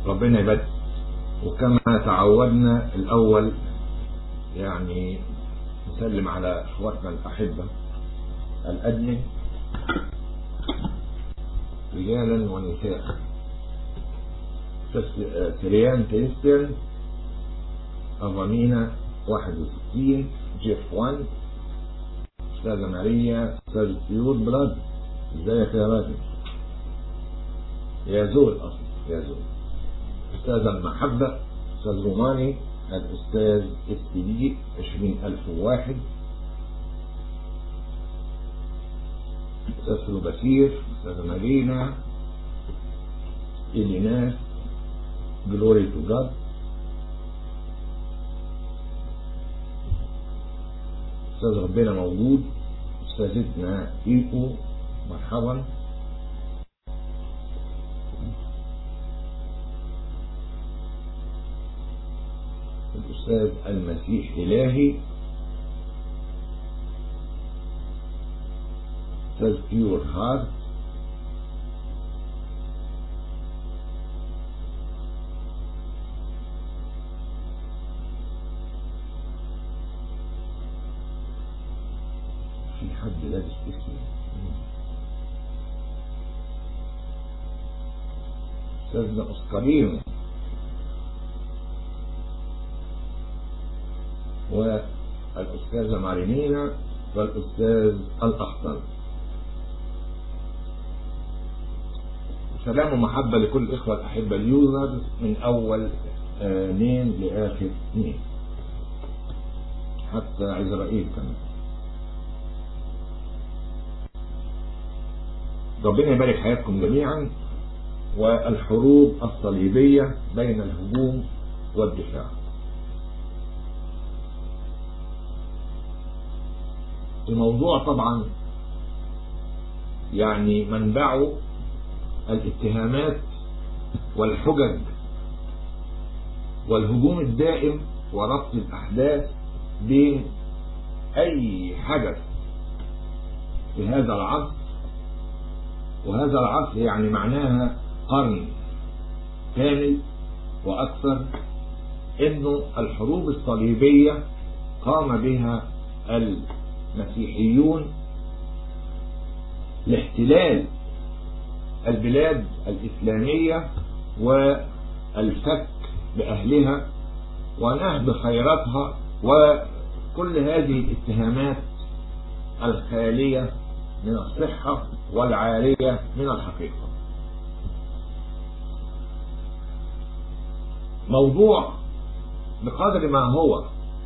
ربنا يبارك وكما تعودنا الأول يعني نسلم على اخواتنا الأحبة الأدمن رجالا ونساء سريان كريستيان أفامينا 61 جيف 1 أستاذة ماريا أستاذ بيور بلاد ازيك يا راجل يا زول أصلا يا زول أستاذ المحبة أستاذ روماني الأستاذ اس دي 20001 أستاذ بشير أستاذ مارينا إليناس جلوري تو جاد أستاذ ربنا موجود أستاذتنا إيكو مرحبا الأستاذ المسيح إلهي أستاذ بيور هارت في حد لابس اسمي أستاذنا أسكارينو والأستاذة مارينينا والأستاذ الأخطر سلام ومحبة لكل الإخوة الأحبة اليوزر من أول آه نين لآخر نين حتى عزرائيل كمان ربنا يبارك حياتكم جميعا والحروب الصليبية بين الهجوم والدفاع الموضوع طبعا يعني منبعه الاتهامات والحجج والهجوم الدائم وربط الأحداث بين أي حدث في هذا العصر وهذا العصر يعني معناها قرن كامل وأكثر إنه الحروب الصليبية قام بها المسيحيون لاحتلال البلاد الإسلامية والفك بأهلها ونهب خيراتها وكل هذه الاتهامات الخالية من الصحة والعارية من الحقيقة موضوع بقدر ما هو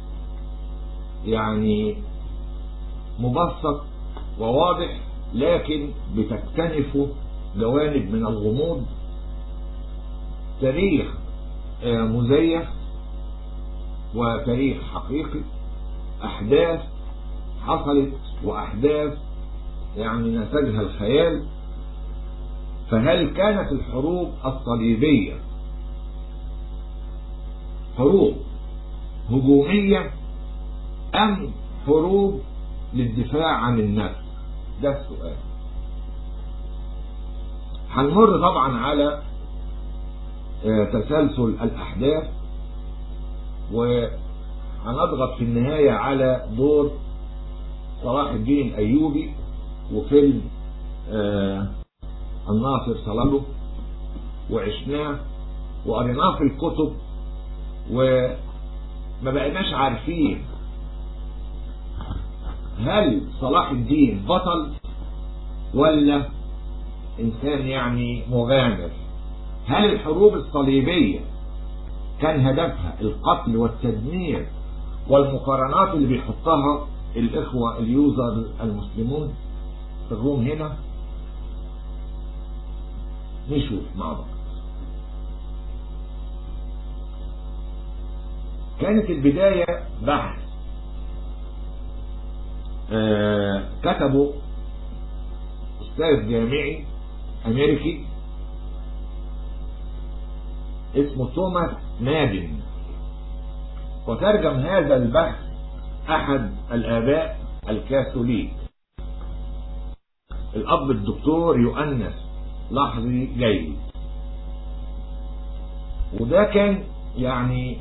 يعني مبسط وواضح لكن بتكتنفه جوانب من الغموض تاريخ مزيف وتاريخ حقيقي أحداث حصلت وأحداث يعني نتجها الخيال فهل كانت الحروب الصليبية حروب هجومية أم حروب للدفاع عن النفس ده السؤال هنمر طبعا على تسلسل الأحداث وهنضغط في النهاية على دور صلاح الدين الأيوبي وفيلم الناصر صلاله وعشناه وقريناه في الكتب وما بقيناش عارفين هل صلاح الدين بطل ولا انسان يعني مغامر هل الحروب الصليبية كان هدفها القتل والتدمير والمقارنات اللي بيحطها الاخوة اليوزر المسلمون في الروم هنا نشوف مع بعض كانت البداية بحث آه كتبه استاذ جامعي امريكي اسمه توماس مادن وترجم هذا البحث احد الاباء الكاثوليك الاب الدكتور يؤنس لحظي جيد وده كان يعني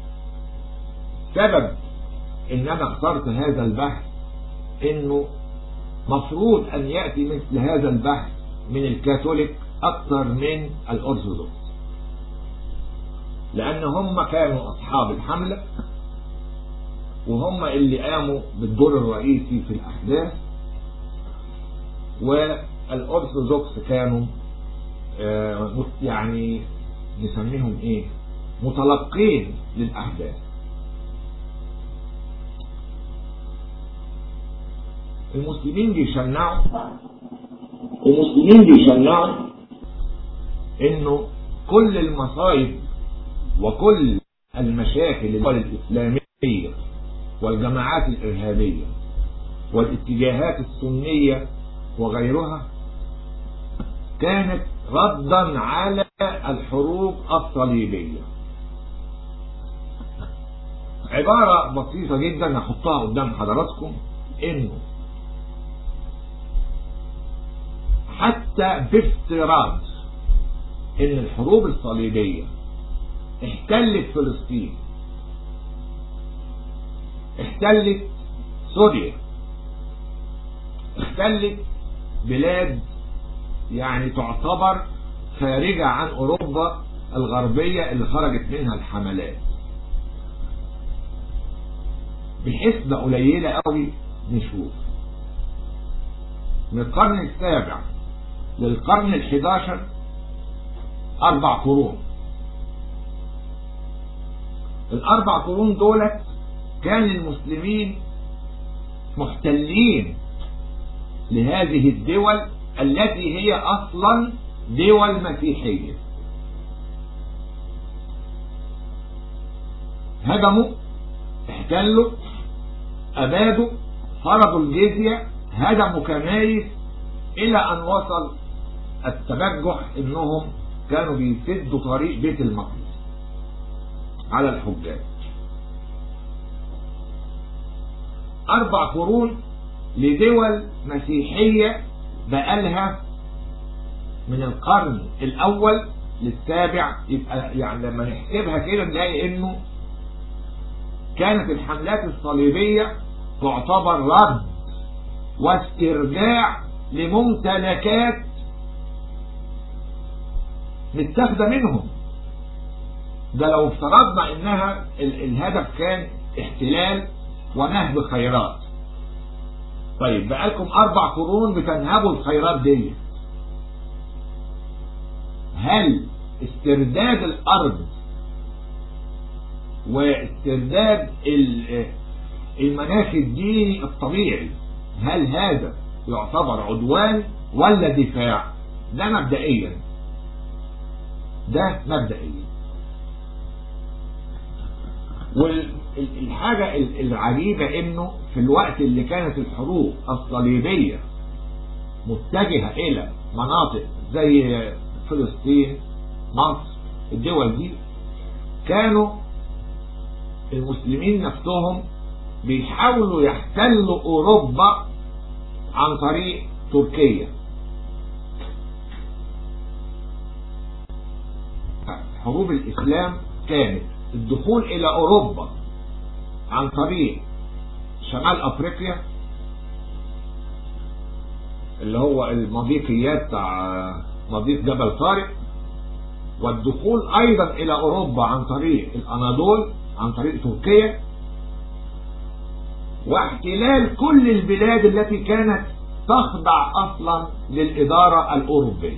سبب ان انا اخترت هذا البحث انه مفروض ان يأتي مثل هذا البحث من الكاثوليك اكثر من الارثوذكس لان هم كانوا اصحاب الحملة وهم اللي قاموا بالدور الرئيسي في الاحداث والارثوذكس كانوا يعني نسميهم ايه متلقين للاحداث المسلمين بيشنعوا المسلمين بيشنعوا انه كل المصايب وكل المشاكل الاسلامية والجماعات الارهابية والاتجاهات السنية وغيرها كانت ردا على الحروب الصليبية عبارة بسيطة جدا نحطها قدام حضراتكم انه حتى بافتراض ان الحروب الصليبية احتلت فلسطين احتلت سوريا احتلت بلاد يعني تعتبر خارجة عن اوروبا الغربية اللي خرجت منها الحملات بحسبة قليلة قوي نشوف من القرن السابع للقرن الحداشر اربع قرون الاربع قرون دولت كان المسلمين محتلين لهذه الدول التي هي اصلا دول مسيحية هدموا احتلوا ابادوا فرضوا الجزية هدموا كنايس الى ان وصل التبجح انهم كانوا بيسدوا طريق بيت المقدس على الحجاج اربع قرون لدول مسيحية بقالها من القرن الاول للسابع يبقى يعني لما نحسبها كده نلاقي انه كانت الحملات الصليبية تعتبر رد واسترجاع لممتلكات متاخدة منهم ده لو افترضنا انها الهدف كان احتلال ونهب خيرات طيب بقالكم اربع قرون بتنهبوا الخيرات دي هل استرداد الارض واسترداد المناخ الديني الطبيعي هل هذا يعتبر عدوان ولا دفاع ده مبدئيا ده مبدئيا والحاجة العجيبة انه في الوقت اللي كانت الحروب الصليبية متجهة الى مناطق زي فلسطين مصر الدول دي كانوا المسلمين نفسهم بيحاولوا يحتلوا اوروبا عن طريق تركيا حروب الاسلام كانت الدخول الى اوروبا عن طريق شمال افريقيا اللي هو المضيقيات بتاع مضيق جبل طارق والدخول ايضا الى اوروبا عن طريق الاناضول عن طريق تركيا واحتلال كل البلاد التي كانت تخضع اصلا للادارة الاوروبية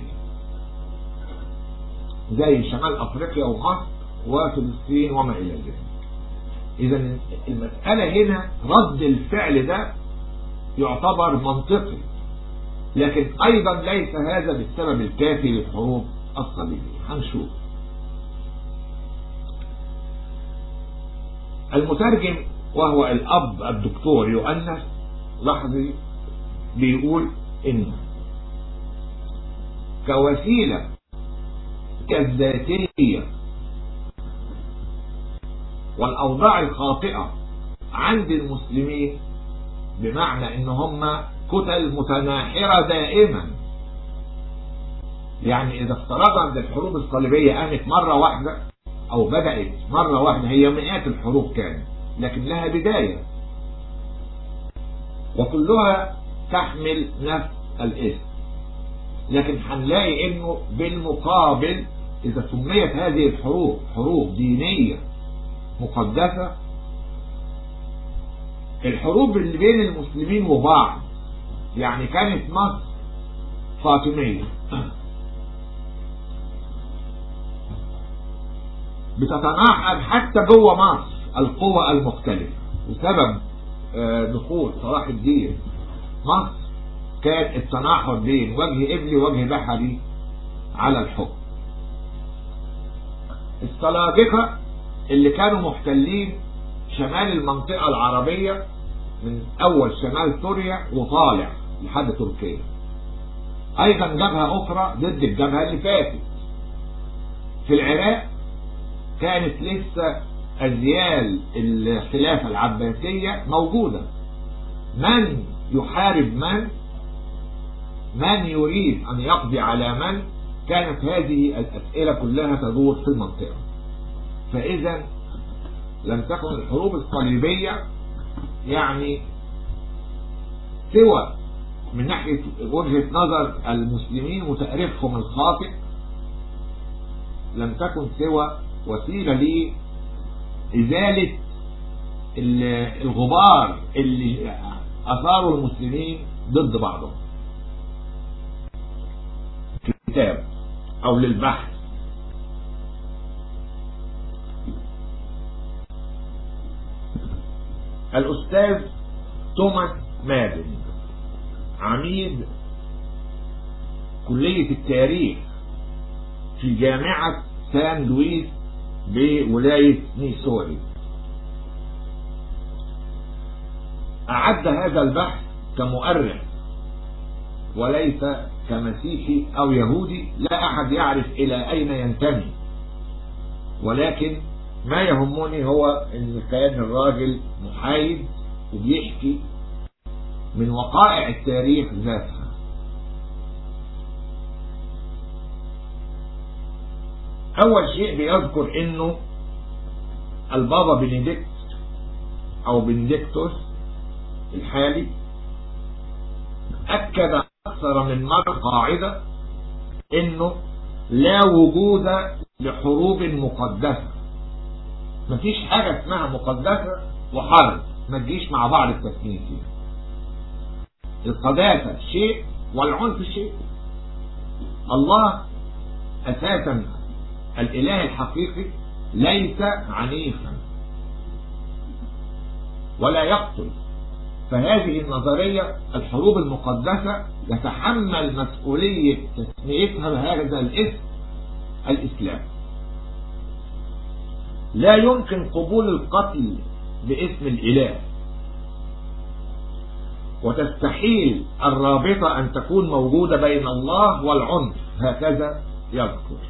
زي شمال افريقيا ومصر وفلسطين وما الى ذلك اذا المسألة هنا رد الفعل ده يعتبر منطقي لكن ايضا ليس هذا بالسبب الكافي للحروب الصليبية هنشوف المترجم وهو الاب الدكتور يؤنس لحظي بيقول ان كوسيلة كالذاتية والاوضاع الخاطئة عند المسلمين بمعنى ان هم كتل متناحرة دائما يعني اذا افترضنا ان الحروب الصليبية قامت مرة واحدة او بدأت مرة واحدة هي مئات الحروب كانت لكن لها بداية وكلها تحمل نفس الاسم لكن هنلاقي انه بالمقابل اذا سميت هذه الحروب حروب دينية مقدسة الحروب اللي بين المسلمين وبعض يعني كانت مصر فاطمية بتتناقض حتى جوه مصر القوى المختلفة وسبب دخول صلاح الدين مصر كان التناحر بين وجه ابلي ووجه بحري على الحكم السلاجقة اللي كانوا محتلين شمال المنطقة العربية من أول شمال سوريا وطالع لحد تركيا أيضا جبهة أخرى ضد الجبهة اللي فاتت في العراق كانت لسه أزيال الخلافة العباسية موجودة من يحارب من من يريد أن يقضي على من كانت هذه الأسئلة كلها تدور في المنطقة فإذا لم تكن الحروب الصليبية يعني سوى من ناحية وجهة نظر المسلمين وتأريخهم الخاطئ لم تكن سوى وسيلة لإزالة الغبار اللي أثاره المسلمين ضد بعضهم كتاب أو للبحث الأستاذ توماس مادن عميد كلية التاريخ في جامعة سان لويس بولاية ميسوري أعد هذا البحث كمؤرخ وليس كمسيحي أو يهودي لا أحد يعرف إلى أين ينتمي ولكن ما يهمني هو ان كان الراجل محايد وبيحكي من وقائع التاريخ ذاتها اول شيء بيذكر انه البابا بنديكت او بنديكتوس الحالي اكد اكثر من مرة قاعدة انه لا وجود لحروب مقدسة مفيش حاجة اسمها مقدسة وحرب ما تجيش مع بعض التسمية فيها القداسة شيء والعنف شيء الله اساسا الاله الحقيقي ليس عنيفا ولا يقتل فهذه النظرية الحروب المقدسة يتحمل مسؤولية تسميتها بهذا الاسم الإسلام لا يمكن قبول القتل باسم الإله وتستحيل الرابطة أن تكون موجودة بين الله والعنف هكذا يذكر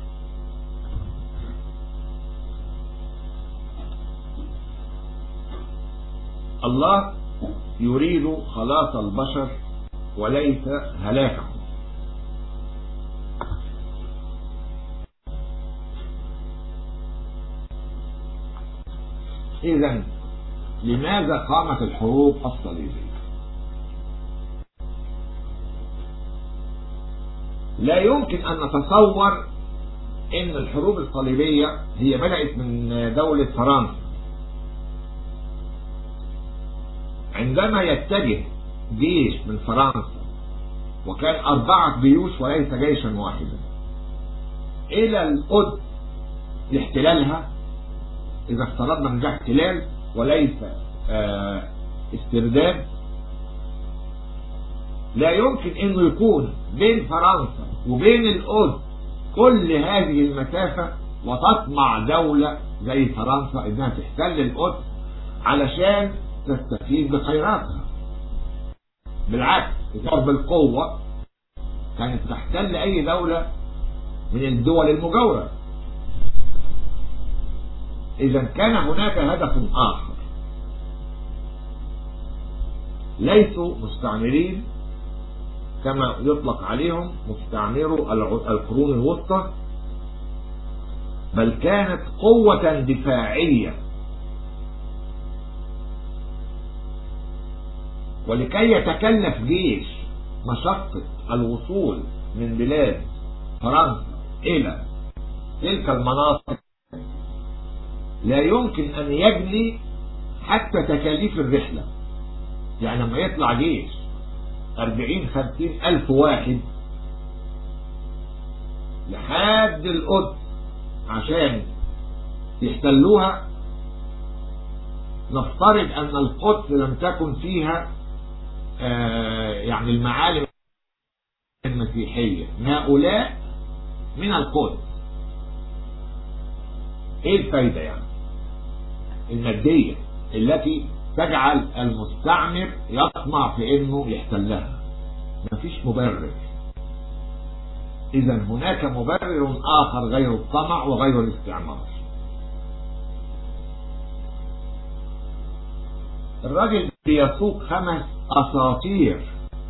الله يريد خلاص البشر وليس هلاكهم إذا لماذا قامت الحروب الصليبية لا يمكن أن نتصور أن الحروب الصليبية هي بدأت من دولة فرنسا عندما يتجه جيش من فرنسا وكان أربعة جيوش وليس جيشا واحدا إلى القدس لاحتلالها إذا افترضنا من ده احتلال وليس اه استرداد لا يمكن انه يكون بين فرنسا وبين القدس كل هذه المسافة وتطمع دولة زي فرنسا انها تحتل القدس علشان تستفيد بخيراتها بالعكس تظهر بالقوة كانت تحتل اي دولة من الدول المجاورة اذا كان هناك هدف اخر ليسوا مستعمرين كما يطلق عليهم مستعمرو القرون الوسطى بل كانت قوة دفاعية ولكي يتكلف جيش مشقة الوصول من بلاد فرنسا إلى تلك المناطق لا يمكن أن يجني حتى تكاليف الرحلة يعني لما يطلع جيش أربعين خمسين ألف واحد لحد القدس عشان يحتلوها نفترض أن القدس لم تكن فيها آه يعني المعالم المسيحية هؤلاء من القدس ايه الفايدة يعني المادية التي تجعل المستعمر يطمع في انه يحتلها مفيش مبرر اذا هناك مبرر اخر غير الطمع وغير الاستعمار الراجل بيسوق خمس اساطير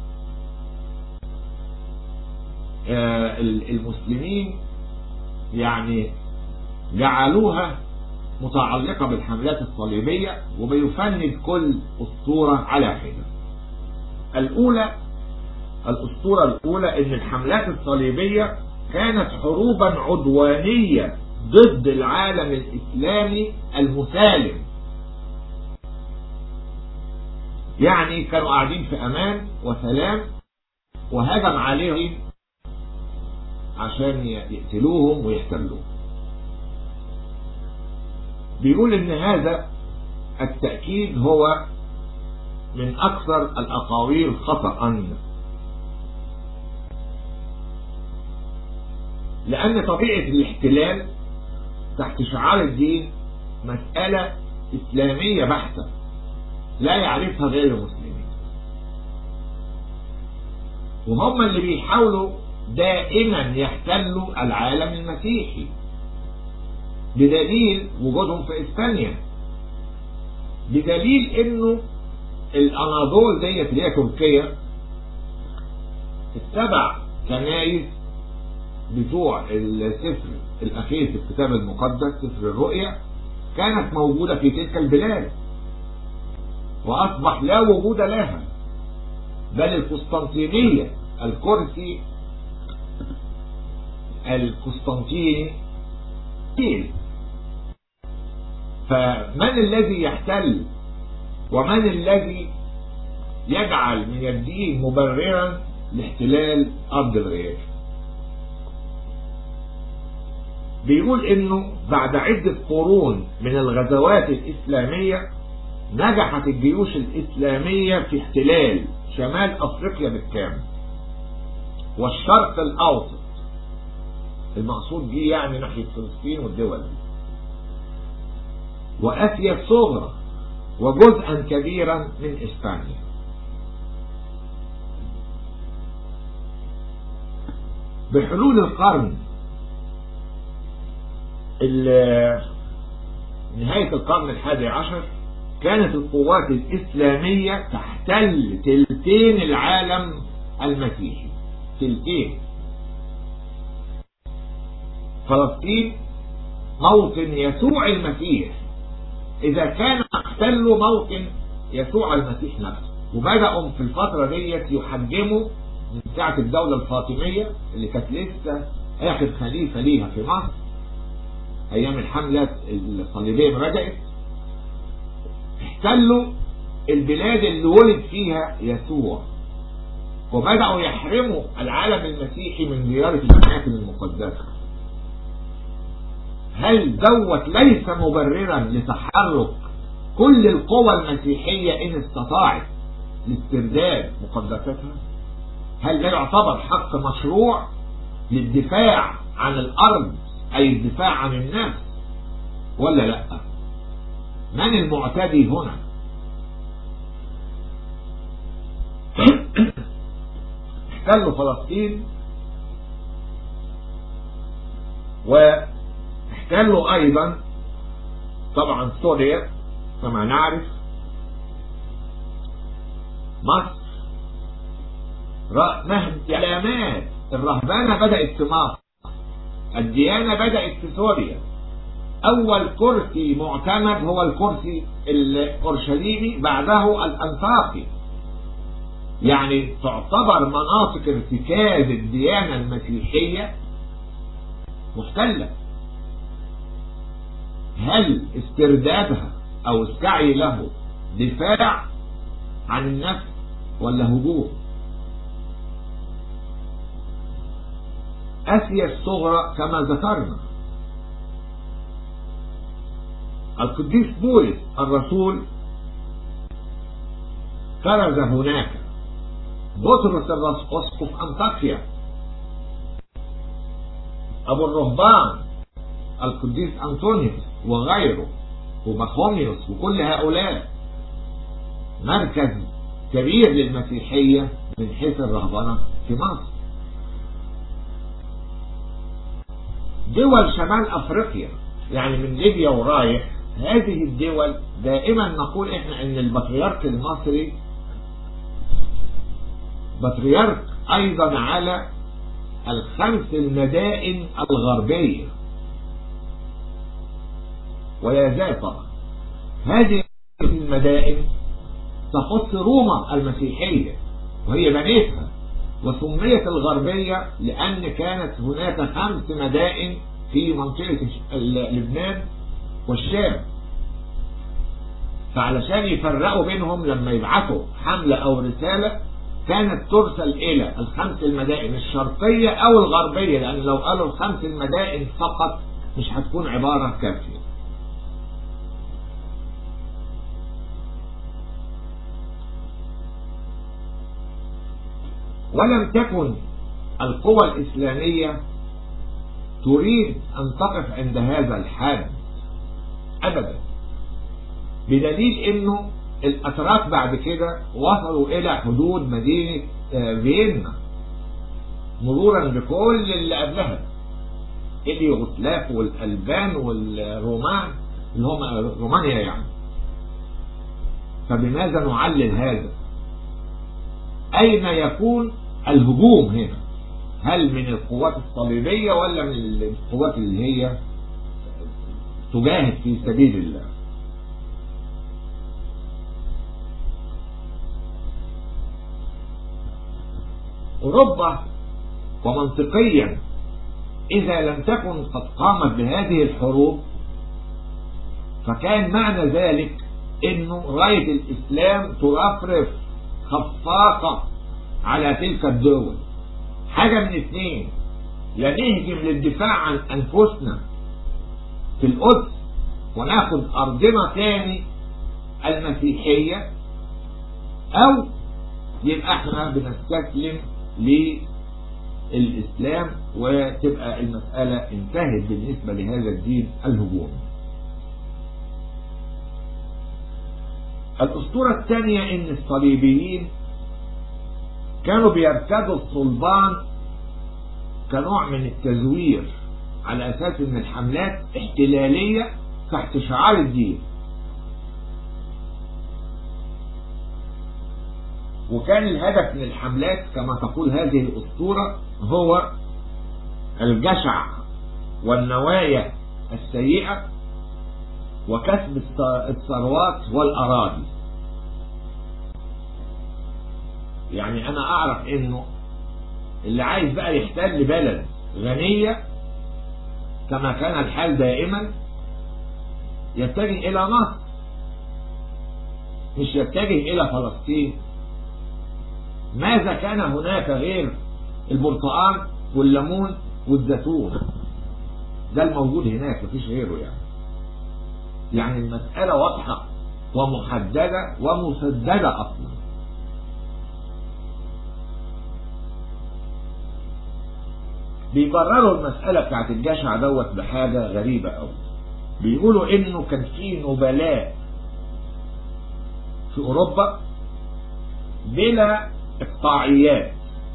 آه المسلمين يعني جعلوها متعلقة بالحملات الصليبية وبيفند كل أسطورة على حدة الأولى الأسطورة الأولى أن الحملات الصليبية كانت حروبا عدوانية ضد العالم الإسلامي المسالم يعني كانوا قاعدين في أمان وسلام وهجم عليهم عشان يقتلوهم ويحتلوهم بيقول ان هذا التأكيد هو من اكثر الاقاويل خطأ لان طبيعة الاحتلال تحت شعار الدين مسألة اسلامية بحتة لا يعرفها غير المسلمين وهم اللي بيحاولوا دائما يحتلوا العالم المسيحي بدليل وجودهم في اسبانيا بدليل انه الاناضول ديت اللي هي تركيا السبع كنايس بتوع السفر الاخير في الكتاب المقدس سفر الرؤيا كانت موجوده في تلك البلاد واصبح لا وجود لها بل القسطنطينيه الكرسي القسطنطيني فمن الذي يحتل ومن الذي يجعل من الدين مبررا لاحتلال أرض الغير بيقول انه بعد عدة قرون من الغزوات الإسلامية نجحت الجيوش الإسلامية في احتلال شمال أفريقيا بالكامل والشرق الأوسط المقصود دي يعني ناحية فلسطين والدول دي وآسيا الصغرى وجزءا كبيرا من إسبانيا بحلول القرن نهاية القرن الحادي عشر كانت القوات الإسلامية تحتل تلتين العالم المسيحي تلتين فلسطين موطن يسوع المسيح إذا كان احتلوا موطن يسوع المسيح نفسه وبدأوا في الفترة ديت يحجموا من ساعة الدولة الفاطمية اللي كانت لسه آخر خليفة ليها في مصر أيام الحملة الصليبية ما بدأت احتلوا البلاد اللي ولد فيها يسوع وبدأوا يحرموا العالم المسيحي من زيارة الأماكن المقدسة هل دوت ليس مبررا لتحرك كل القوى المسيحية إن استطاعت لاسترداد مقدساتها هل ده يعتبر حق مشروع للدفاع عن الأرض أي الدفاع عن النفس ولا لا من المعتدي هنا احتلوا فلسطين واحتلوا ايضا طبعا سوريا كما نعرف مصر مهد علامات الرهبانة بدأت في مصر الديانة بدأت في سوريا أول كرسي معتمد هو الكرسي الأورشليمي بعده الأنطاكي يعني تعتبر مناطق ارتكاز الديانة المسيحية محتلة هل استردادها أو السعي له دفاع عن النفس ولا هجوم آسيا الصغرى كما ذكرنا القديس بولس الرسول كرز هناك بطرس اسقف انطاكيا ابو الرهبان القديس انطونيوس وغيره وبخوميوس وكل هؤلاء مركز كبير للمسيحية من حيث الرهبنة في مصر دول شمال افريقيا يعني من ليبيا ورايح هذه الدول دائما نقول احنا ان البطريرك المصري بطريرك ايضا على الخمس المدائن الغربية ولا زال طبعا هذه المدائن تخص روما المسيحية وهي بنيتها وسميت الغربية لأن كانت هناك خمس مدائن في منطقة لبنان والشام فعلشان يفرقوا بينهم لما يبعثوا حملة أو رسالة كانت ترسل إلى الخمس المدائن الشرقية أو الغربية لأن لو قالوا الخمس المدائن فقط مش هتكون عبارة كافية ولم تكن القوى الإسلامية تريد أن تقف عند هذا الحد أبدا بدليل أنه الأتراك بعد كده وصلوا إلى حدود مدينة فيينا مرورا بكل اللي قبلها اليوغوسلاف والألبان والرومان اللي هم رومانيا يعني فبماذا نعلل هذا أين يكون الهجوم هنا هل من القوات الصليبية ولا من القوات اللي هي تجاهد في سبيل الله أوروبا ومنطقيا إذا لم تكن قد قامت بهذه الحروب فكان معنى ذلك انه راية الاسلام ترفرف خفاقة على تلك الدول حاجة من اثنين يا نهجم للدفاع عن انفسنا في القدس وناخد ارضنا تاني المسيحية او يبقى احنا بنستسلم للاسلام وتبقى المسألة انتهت بالنسبة لهذا الدين الهجومي الأسطورة الثانية إن الصليبيين كانوا بيرتدوا الصلبان كنوع من التزوير على أساس إن الحملات احتلالية تحت شعار الدين وكان الهدف من الحملات كما تقول هذه الأسطورة هو الجشع والنوايا السيئة وكسب الثروات والأراضي يعني أنا أعرف إنه اللي عايز بقى يحتل بلد غنية كما كان الحال دائما يتجه إلى مصر مش يتجه إلى فلسطين ماذا كان هناك غير البرتقال والليمون والزيتون ده الموجود هناك مفيش غيره يعني يعني المسألة واضحة ومحددة ومسددة أصلا بيبرروا المسألة بتاعت الجشع دوت بحاجة غريبة أوي بيقولوا إنه كان في نبلاء في أوروبا بلا إقطاعيات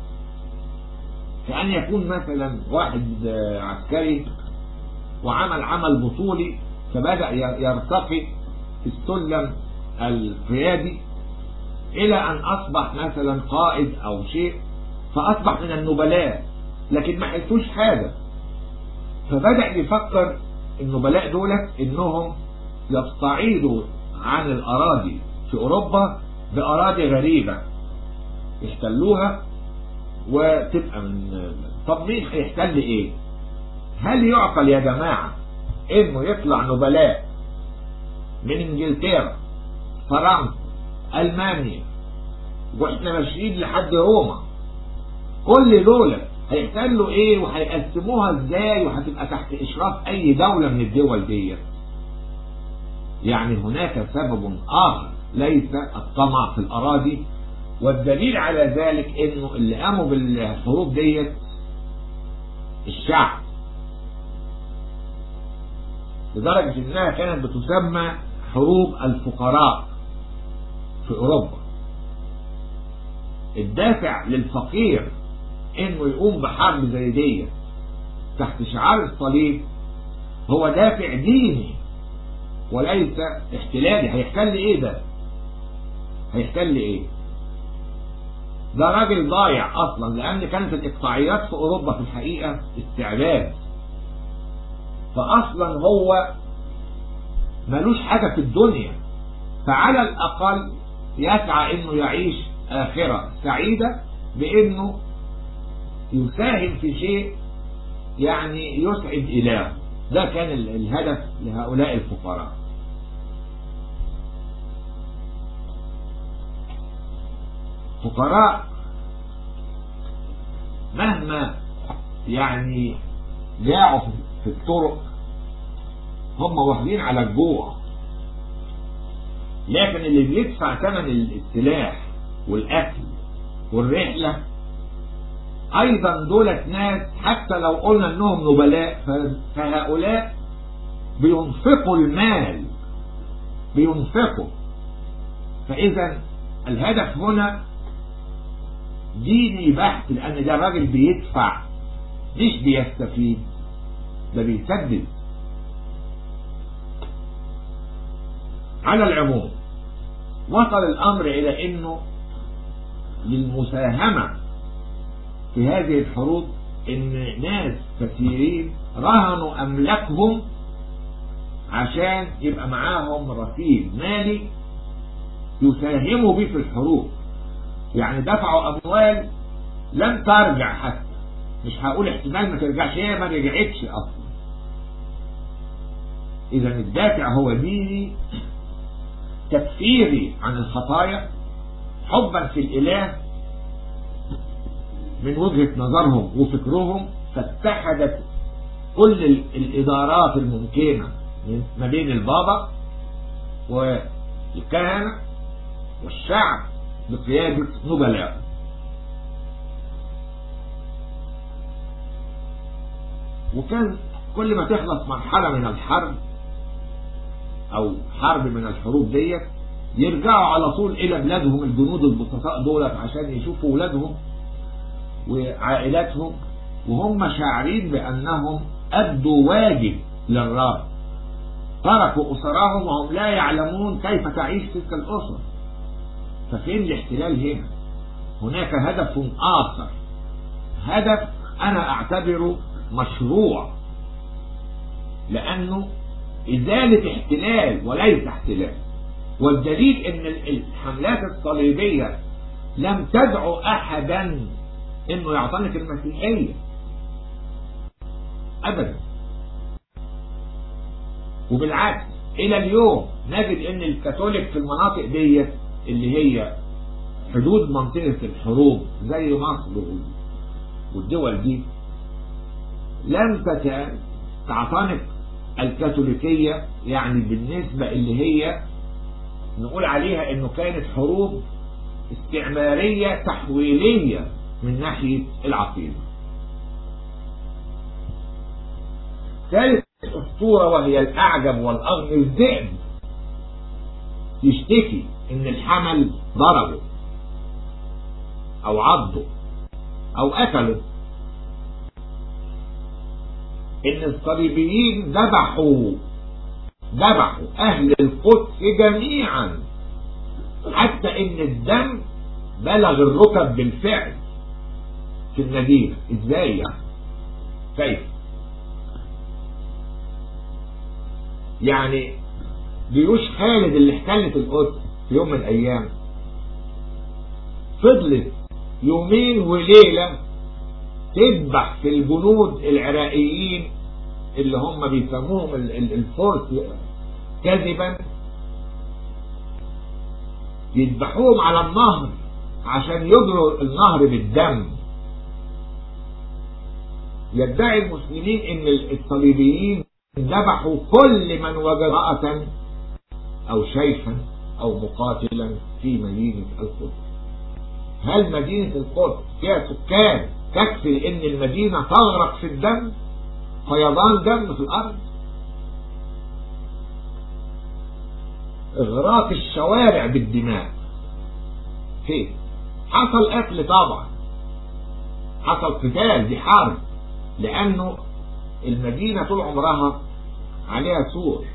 كأن يكون مثلا واحد عسكري وعمل عمل بطولي فبدأ يرتقي في السلم القيادي إلى أن أصبح مثلا قائد أو شيء فأصبح من النبلاء لكن ما حسوش حاجة فبدأ يفكر النبلاء دولت انهم يبتعدوا عن الاراضي في اوروبا باراضي غريبة يحتلوها وتبقى من طب مين هيحتل ايه هل يعقل يا جماعة انه يطلع نبلاء من انجلترا فرنسا المانيا واحنا ماشيين لحد روما كل دول هيحتلوا ايه وهيقسموها ازاي وهتبقى تحت اشراف اي دولة من الدول دي يعني هناك سبب اخر ليس الطمع في الاراضي والدليل على ذلك انه اللي قاموا بالحروب ديت الشعب لدرجة انها كانت بتسمى حروب الفقراء في اوروبا الدافع للفقير انه يقوم بحرب زي دي تحت شعار الصليب هو دافع ديني وليس احتلالي هيحتل ايه ده هيحتل ايه ده راجل ضايع اصلا لان كانت الاقطاعيات في اوروبا في الحقيقة استعباد فاصلا هو ملوش حاجة في الدنيا فعلى الاقل يسعى انه يعيش اخرة سعيدة بانه يساهم في شيء يعني يسعد إله ده كان الهدف لهؤلاء الفقراء فقراء مهما يعني جاعوا في الطرق هم واخدين على الجوع لكن اللي بيدفع ثمن السلاح والاكل والرحله ايضا دولت ناس حتى لو قلنا انهم نبلاء فهؤلاء بينفقوا المال بينفقوا فاذا الهدف هنا ديني بحت لان ده راجل بيدفع مش بيستفيد ده بيسدد على العموم وصل الامر الى انه للمساهمه في هذه الحروب ان ناس كثيرين رهنوا املاكهم عشان يبقى معاهم رصيد مالي يساهموا به في الحروب يعني دفعوا اموال لم ترجع حتى مش هقول احتمال ما ترجعش هي ما رجعتش اصلا اذا الدافع هو ديني تكفيري عن الخطايا حبا في الاله من وجهة نظرهم وفكرهم فاتحدت كل الإدارات الممكنة ما بين البابا والكهنة والشعب بقيادة نبلاء وكان كل ما تخلص مرحلة من الحرب أو حرب من الحروب ديت يرجعوا على طول إلى بلادهم الجنود البسطاء دولت عشان يشوفوا ولادهم وعائلاتهم وهم شاعرين بأنهم أدوا واجب للرب تركوا أسرهم وهم لا يعلمون كيف تعيش تلك الأسر ففين الاحتلال هنا هناك هدف آخر هدف أنا أعتبره مشروع لأنه إزالة احتلال وليس احتلال والدليل أن الحملات الصليبية لم تدعو أحدا انه يعتنق المسيحية ابدا وبالعكس الى اليوم نجد ان الكاثوليك في المناطق ديت اللي هي حدود منطقة الحروب زي مصر والدول دي لم تعتنق الكاثوليكية يعني بالنسبة اللي هي نقول عليها انه كانت حروب استعمارية تحويلية من ناحية العقيدة ثالث أسطورة وهي الأعجب والأغنى الذئب يشتكي إن الحمل ضربه أو عضه أو قتله إن الصليبيين ذبحوا ذبحوا أهل القدس جميعا حتى إن الدم بلغ الركب بالفعل في المدينة ازاي يعني كيف يعني جيوش خالد اللي احتلت القدس في يوم من الايام فضلت يومين وليلة تذبح في الجنود العراقيين اللي هم بيسموهم الفرس كذبا يذبحوهم على النهر عشان يجروا النهر بالدم يدعي المسلمين ان الصليبيين ذبحوا كل من وجد امرأة او شيخا او مقاتلا في مدينة القدس هل مدينة القدس فيها سكان تكفي ان المدينة تغرق في الدم فيضان دم في الارض اغراق الشوارع بالدماء فين حصل قتل طبعا حصل قتال دي حرب لانه المدينة طول عمرها عليها سور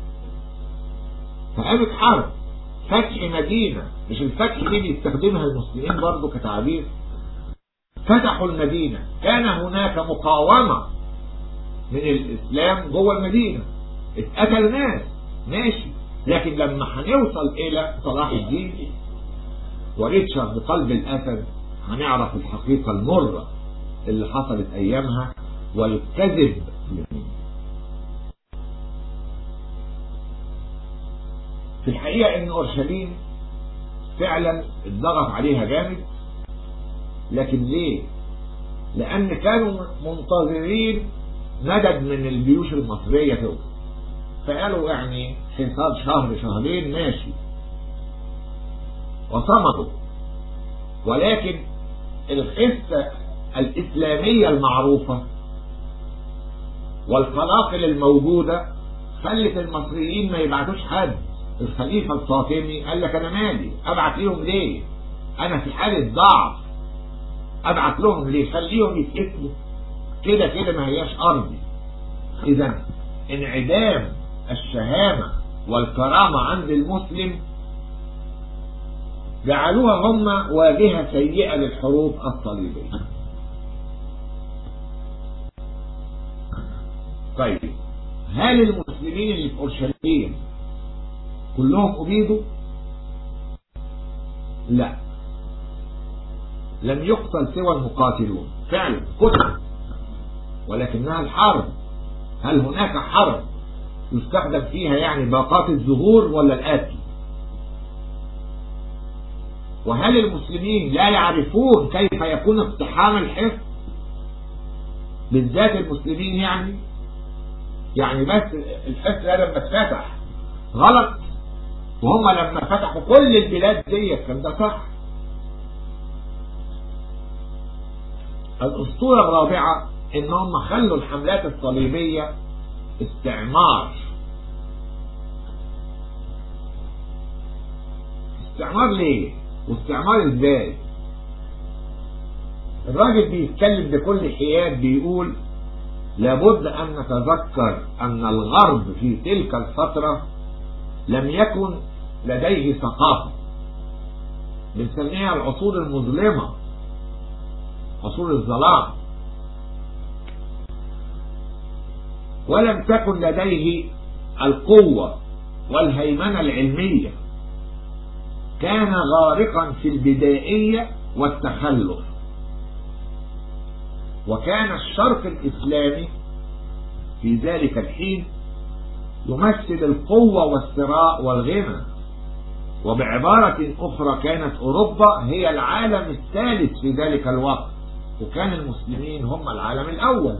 فقامت حرب فتح مدينة مش الفتح دي بيستخدمها المسلمين برضو كتعبير فتحوا المدينة كان هناك مقاومة من الإسلام جوه المدينة اتقتل ناس ماشي لكن لما هنوصل إلى صلاح الدين وريتشارد قلب الأسد هنعرف الحقيقة المرة اللي حصلت أيامها والكذب في الحقيقة ان اورشليم فعلا اتضغط عليها جامد لكن ليه لان كانوا منتظرين مدد من الجيوش المصرية توقف فقالوا يعني حصار شهر شهرين ماشي وصمدوا ولكن القصة الإسلامية المعروفة والقناقل الموجودة خلت المصريين ما يبعتوش حد الخليفة الفاطمي قال لك انا مالي ابعت لهم ليه انا في حالة ضعف ابعت لهم ليه خليهم يتقتلوا كده كده ما هياش ارضي اذا انعدام الشهامة والكرامة عند المسلم جعلوها هم واجهة سيئة للحروب الصليبية طيب هل المسلمين اللي في اورشليم كلهم أبيدوا لا لم يقتل سوى المقاتلون فعلا قتل ولكنها الحرب هل هناك حرب يستخدم فيها يعني باقات الزهور ولا القتل وهل المسلمين لا يعرفون كيف يكون اقتحام الحصن بالذات المسلمين يعني يعني بس الحصن ده لما اتفتح غلط وهم لما فتحوا كل البلاد دي كان ده صح الاسطوره الرابعه ان هم خلوا الحملات الصليبيه استعمار استعمار ليه واستعمار ازاي الراجل بيتكلم بكل حياد بيقول لابد ان نتذكر ان الغرب في تلك الفتره لم يكن لديه ثقافة بنسميها العصور المظلمة عصور الظلام ولم تكن لديه القوة والهيمنة العلمية كان غارقا في البدائية والتخلف وكان الشرق الإسلامي في ذلك الحين يمثل القوة والثراء والغنى وبعبارة أخرى كانت أوروبا هي العالم الثالث في ذلك الوقت وكان المسلمين هم العالم الأول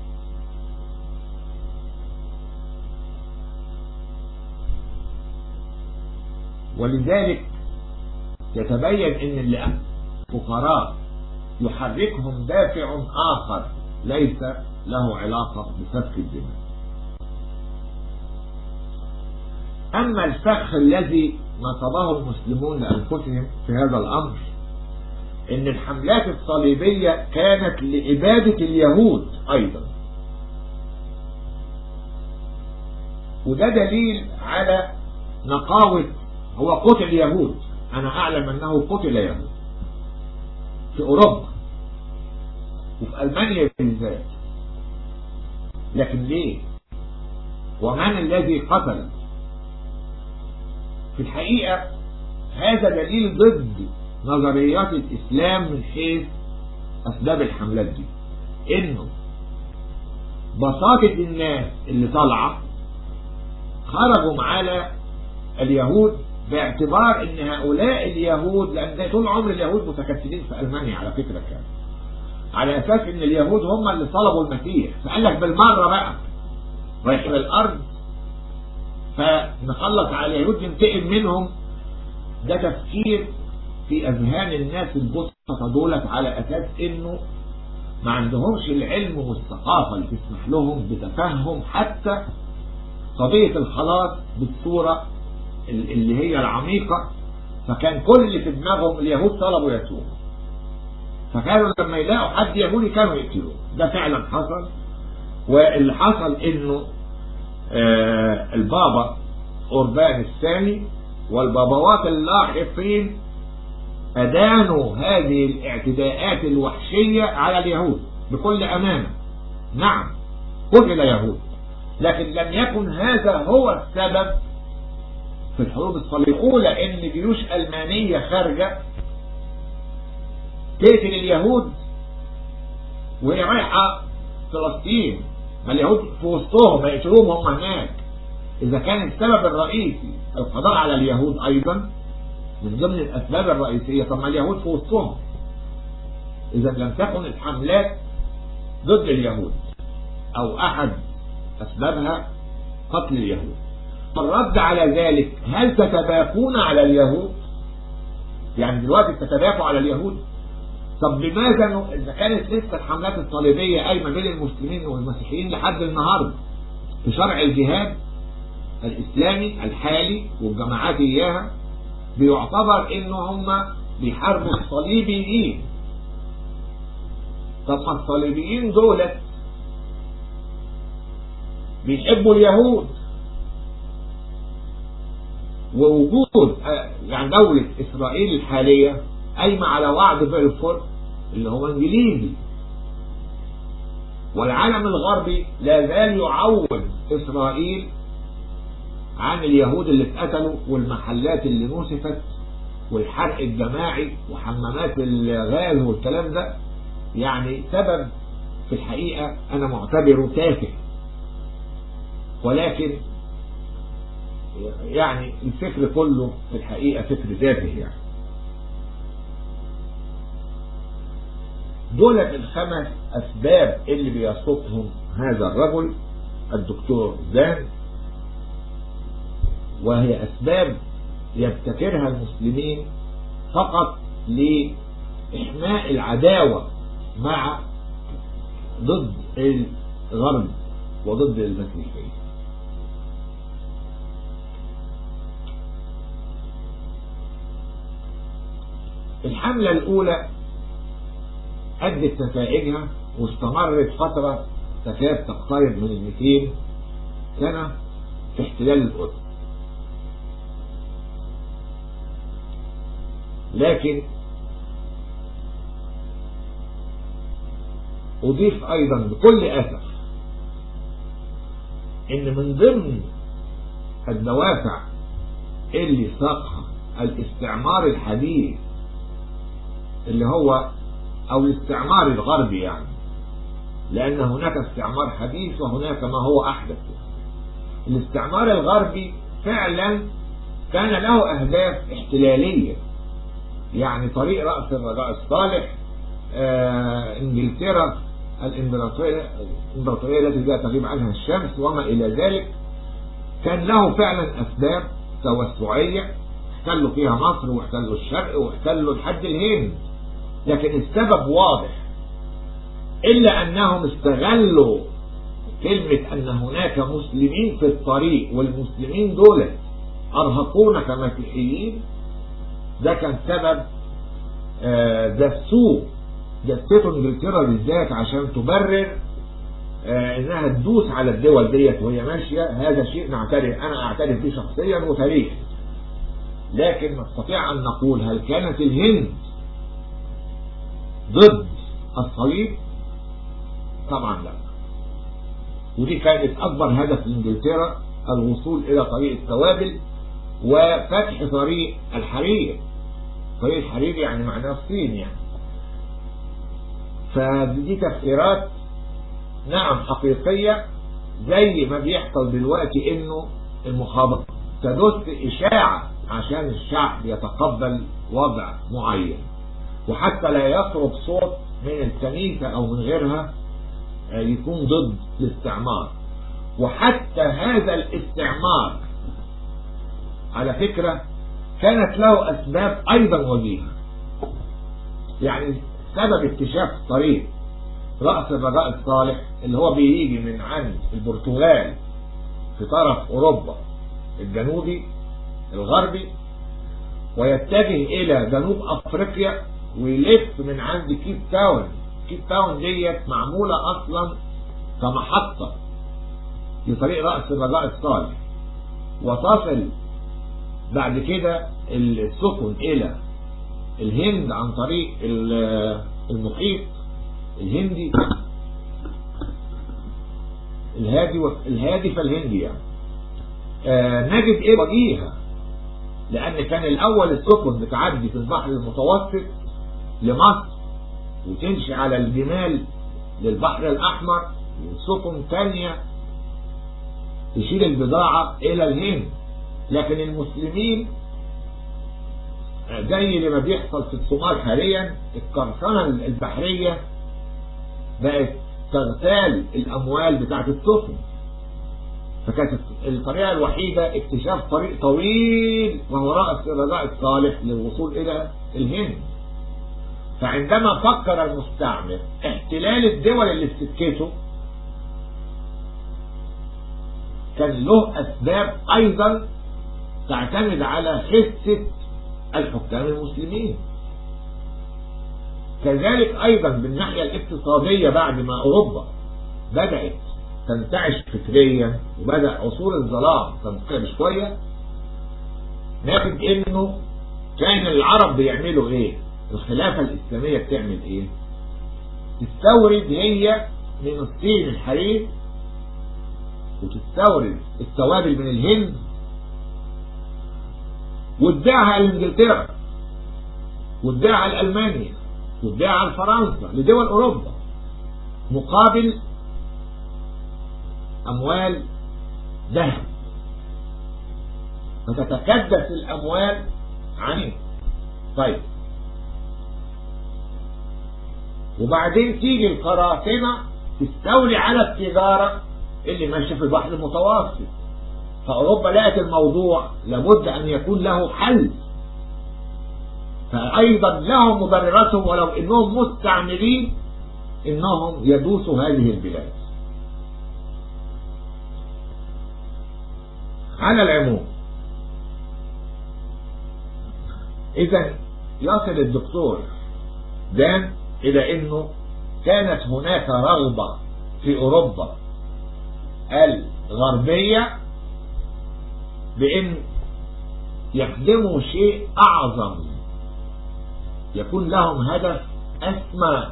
ولذلك يتبين ان اللي فقراء يحركهم دافع آخر ليس له علاقة بسفك الدماء أما الفخ الذي نصبه المسلمون لأنفسهم في هذا الأمر إن الحملات الصليبية كانت لإبادة اليهود أيضا وده دليل على نقاوة هو قتل يهود أنا أعلم أنه قتل يهود في أوروبا وفي ألمانيا بالذات لكن ليه ومن الذي قتل في الحقيقة هذا دليل ضد نظريات الإسلام من حيث أسباب الحملات دي إنه بساطة الناس اللي طالعة خرجوا على اليهود باعتبار ان هؤلاء اليهود لان طول عمر اليهود متكتلين في المانيا على فكره كان على اساس ان اليهود هم اللي طلبوا المسيح فقال لك بالمره بقى رايحين الارض فنخلص على اليهود ننتقم منهم ده تفكير في اذهان الناس البسطة دولت على اساس انه ما عندهمش العلم والثقافة اللي تسمح لهم بتفهم حتى قضية الخلاص بالصورة اللي هي العميقة فكان كل اللي في دماغهم اليهود طلبوا يسوع فكانوا لما يلاقوا حد يهودي كانوا يقتلوه ده فعلا حصل واللي حصل انه آه البابا قربان الثاني والبابوات اللاحقين أدانوا هذه الاعتداءات الوحشية على اليهود بكل أمانة نعم قتل يهود لكن لم يكن هذا هو السبب في الحروب الصليبية الأولى إن جيوش ألمانية خارجة تقتل اليهود وهي رايحة فلسطين ما اليهود في وسطهم ما يقتلوهم هم هناك إذا كان السبب الرئيسي القضاء على اليهود أيضا من ضمن الأسباب الرئيسية طب ما اليهود في وسطهم إذا لم تكن الحملات ضد اليهود أو أحد أسبابها قتل اليهود الرد على ذلك هل تتباكون على اليهود يعني دلوقتي تتباكوا على اليهود طب لماذا إذا كانت لسه الحملات الصليبية قايمة بين المسلمين والمسيحيين لحد النهاردة في شرع الجهاد الإسلامي الحالي والجماعات إياها بيعتبر إن هم بيحاربوا الصليبيين طب ما الصليبيين دولت بيحبوا اليهود ووجود يعني دولة إسرائيل الحالية قايمة على وعد بلفور اللي هو انجليزي والعالم الغربي لا زال يعوض إسرائيل عن اليهود اللي اتقتلوا والمحلات اللي نسفت والحرق الجماعي وحمامات الغاز والكلام ده يعني سبب في الحقيقة أنا معتبره تافه ولكن يعني الفكر كله في الحقيقة فكر تافه يعني دولة الخمس أسباب اللي بيصفهم هذا الرجل الدكتور زان وهي أسباب يبتكرها المسلمين فقط لإحماء العداوة مع ضد الغرب وضد المسيحيين الحملة الأولى أدت نتائجها واستمرت فترة تكاد تقترب من 200 سنة في احتلال القدس لكن أضيف أيضا بكل أسف إن من ضمن الدوافع اللي ساقها الاستعمار الحديث اللي هو أو الاستعمار الغربي يعني لأن هناك استعمار حديث وهناك ما هو أحدث الاستعمار الغربي فعلا كان له أهداف احتلالية يعني طريق رأس الرجاء الصالح آه انجلترا الامبراطورية الامبراطورية التي لا تغيب عنها الشمس وما إلى ذلك كان له فعلا أسباب توسعية احتلوا فيها مصر واحتلوا الشرق واحتلوا لحد الهند لكن السبب واضح إلا أنهم استغلوا كلمة أن هناك مسلمين في الطريق والمسلمين دول أرهقون كمسيحيين ده كان سبب دسوه دسته انجلترا بالذات عشان تبرر انها تدوس على الدول ديت وهي ماشيه هذا شيء نعترف انا اعترف به شخصيا وتاريخ لكن نستطيع ان نقول هل كانت الهند ضد الصليب طبعا لا ودي كانت أكبر هدف لإنجلترا الوصول إلى طريق التوابل وفتح طريق الحرير طريق الحرير يعني معناه الصين يعني فدي تفسيرات نعم حقيقية زي ما بيحصل دلوقتي انه المخابرات تدس اشاعة عشان الشعب يتقبل وضع معين وحتى لا يخرج صوت من الكنيسة او من غيرها يكون ضد الاستعمار وحتى هذا الاستعمار على فكرة كانت له اسباب ايضا وجيهة يعني سبب اكتشاف طريق رأس الرجاء الصالح اللي هو بيجي من عند البرتغال في طرف أوروبا الجنوبي الغربي ويتجه إلى جنوب أفريقيا ويلف من عند كيب تاون كيب تاون ديت معمولة أصلا كمحطة لطريق رأس الرجاء الصالح وتصل بعد كده السفن إلى الهند عن طريق المحيط الهندي الهادي الهادي فالهندي يعني آه نجد ايه وجيهة لان كان الاول السفن بتعدي في البحر المتوسط لمصر وتمشي على الجمال للبحر الاحمر وسفن تانية تشيل البضاعة الى الهند لكن المسلمين زي اللي ما بيحصل في الصومال حاليا القرصنة البحرية بقت تغتال الأموال بتاعت السفن فكانت الطريقة الوحيدة اكتشاف طريق طويل وهو رأس الرجاء الصالح للوصول إلى الهند فعندما فكر المستعمر احتلال الدول اللي في سكته كان له أسباب أيضا تعتمد على حسة الحكام المسلمين كذلك أيضا بالناحية الاقتصادية بعد ما أوروبا بدأت تنتعش فكريا وبدأ عصور الظلام تنتقل شوية نجد إنه كان العرب بيعملوا إيه؟ الخلافة الإسلامية بتعمل إيه؟ تستورد هي من الصين الحرير وتستورد التوابل من الهند وتبيعها لانجلترا وتبيعها لألمانيا وتبيعها لفرنسا لدول أوروبا مقابل أموال ذهب فتتكدس الأموال عنه طيب وبعدين تيجي القراصنة تستولي على التجارة اللي ماشية في البحر المتوسط فأوروبا لقت الموضوع لابد أن يكون له حل فأيضا لهم مبرراتهم ولو إنهم مستعمرين إنهم يدوسوا هذه البلاد على العموم إذا يصل الدكتور دان إلى أنه كانت هناك رغبة في أوروبا الغربية بأن يخدموا شيء أعظم يكون لهم هدف أسمى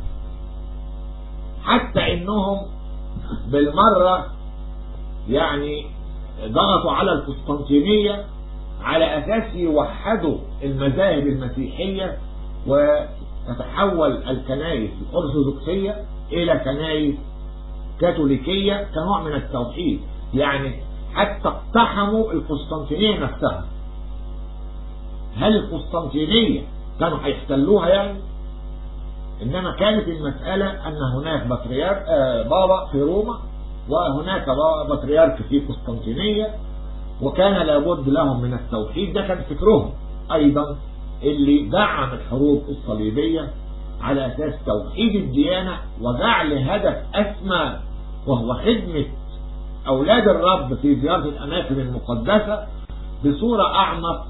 حتى إنهم بالمرة يعني ضغطوا على القسطنطينية على أساس يوحدوا المذاهب المسيحية وتتحول الكنائس الأرثوذكسية إلى كنائس كاثوليكية كنوع من التوحيد يعني حتى اقتحموا القسطنطينية نفسها هل القسطنطينية كانوا هيحتلوها يعني انما كانت المسألة ان هناك بطريرك آه بابا في روما وهناك بطريرك في قسطنطينية وكان لابد لهم من التوحيد ده كان فكرهم ايضا اللي دعم الحروب الصليبية على اساس توحيد الديانة وجعل هدف اسمى وهو خدمة اولاد الرب في زيارة الاماكن المقدسة بصورة اعمق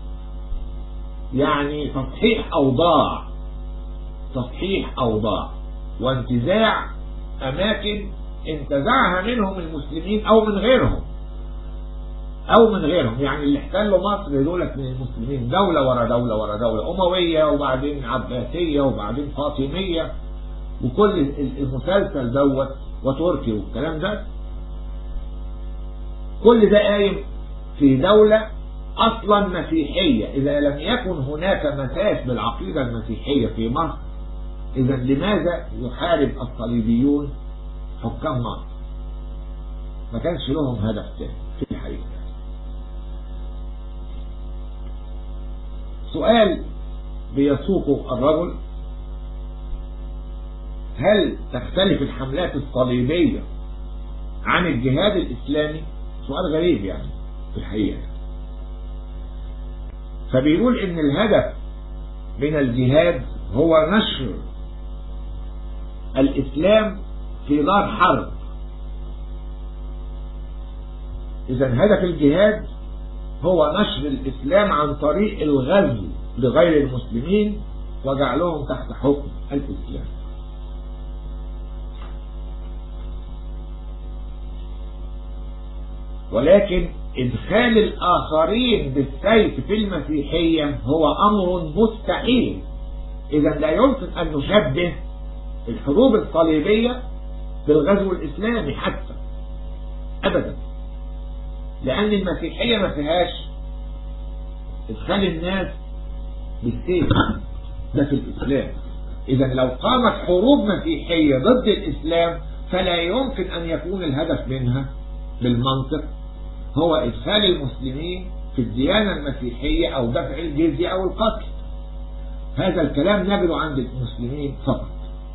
يعني تصحيح اوضاع تصحيح اوضاع وانتزاع اماكن انتزعها منهم المسلمين او من غيرهم او من غيرهم يعني اللي احتلوا مصر دولت من المسلمين دولة ورا دولة ورا دولة اموية وبعدين عباسية وبعدين فاطمية وكل المسلسل دوت وتركي والكلام ده كل ده قايم في دولة أصلا مسيحية إذا لم يكن هناك مساس بالعقيدة المسيحية في مصر إذا لماذا يحارب الصليبيون حكام مصر ما كانش لهم هدف تاني في الحقيقة سؤال بيسوقه الرجل هل تختلف الحملات الصليبية عن الجهاد الإسلامي سؤال غريب يعني في الحقيقة فبيقول ان الهدف من الجهاد هو نشر الإسلام في دار حرب إذا هدف الجهاد هو نشر الإسلام عن طريق الغزو لغير المسلمين وجعلهم تحت حكم الإسلام ولكن إدخال الآخرين بالسيف في المسيحية هو أمر مستحيل إذا لا يمكن أن نشبه الحروب الصليبية بالغزو الإسلامي حتى أبدا لأن المسيحية ما فيهاش إدخال الناس بالسيف ده في الإسلام إذا لو قامت حروب مسيحية ضد الإسلام فلا يمكن أن يكون الهدف منها بالمنطق هو إدخال المسلمين في الديانة المسيحية أو دفع الجزية أو القتل هذا الكلام نجده عند المسلمين فقط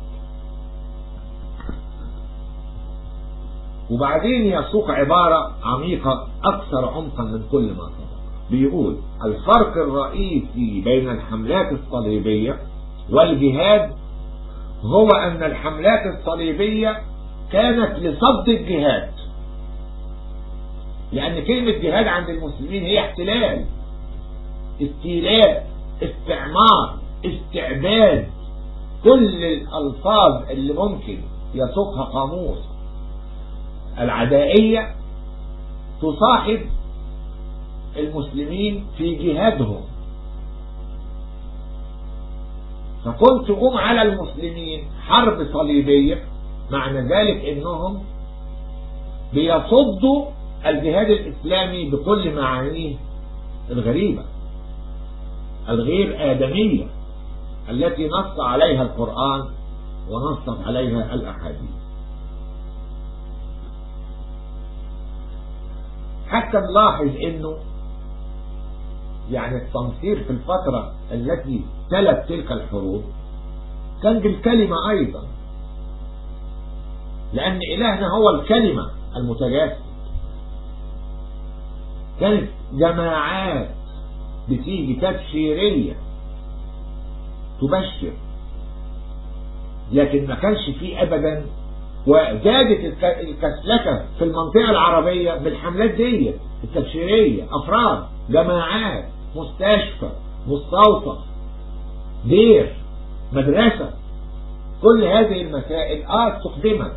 وبعدين يسوق عبارة عميقة أكثر عمقا من كل ما سبق بيقول الفرق الرئيسي بين الحملات الصليبية والجهاد هو أن الحملات الصليبية كانت لصد الجهاد لأن كلمة جهاد عند المسلمين هي احتلال استيلاء استعمار استعباد كل الألفاظ اللي ممكن يسوقها قاموس العدائية تصاحب المسلمين في جهادهم فكنت أم على المسلمين حرب صليبية معنى ذلك انهم بيصدوا الجهاد الإسلامي بكل معانيه الغريبة الغير آدمية التي نص عليها القرآن ونصت عليها الأحاديث حتى نلاحظ انه يعني التنصير في الفترة التي تلت تلك الحروب كان بالكلمة ايضا لان الهنا هو الكلمة المتجسد كانت جماعات بتيجي تبشيرية تبشر لكن ما كانش فيه ابدا وزادت الكسلكة في المنطقة العربية بالحملات دي التبشيرية أفراد جماعات مستشفى مستوصف دير مدرسة كل هذه المسائل اه استخدمت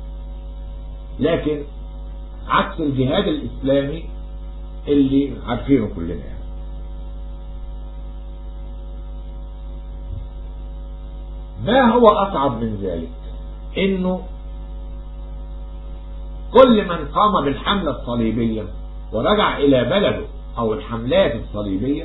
لكن عكس الجهاد الإسلامي اللي عارفينه كلنا يعني. ما هو أصعب من ذلك انه كل من قام بالحملة الصليبية ورجع إلى بلده أو الحملات الصليبية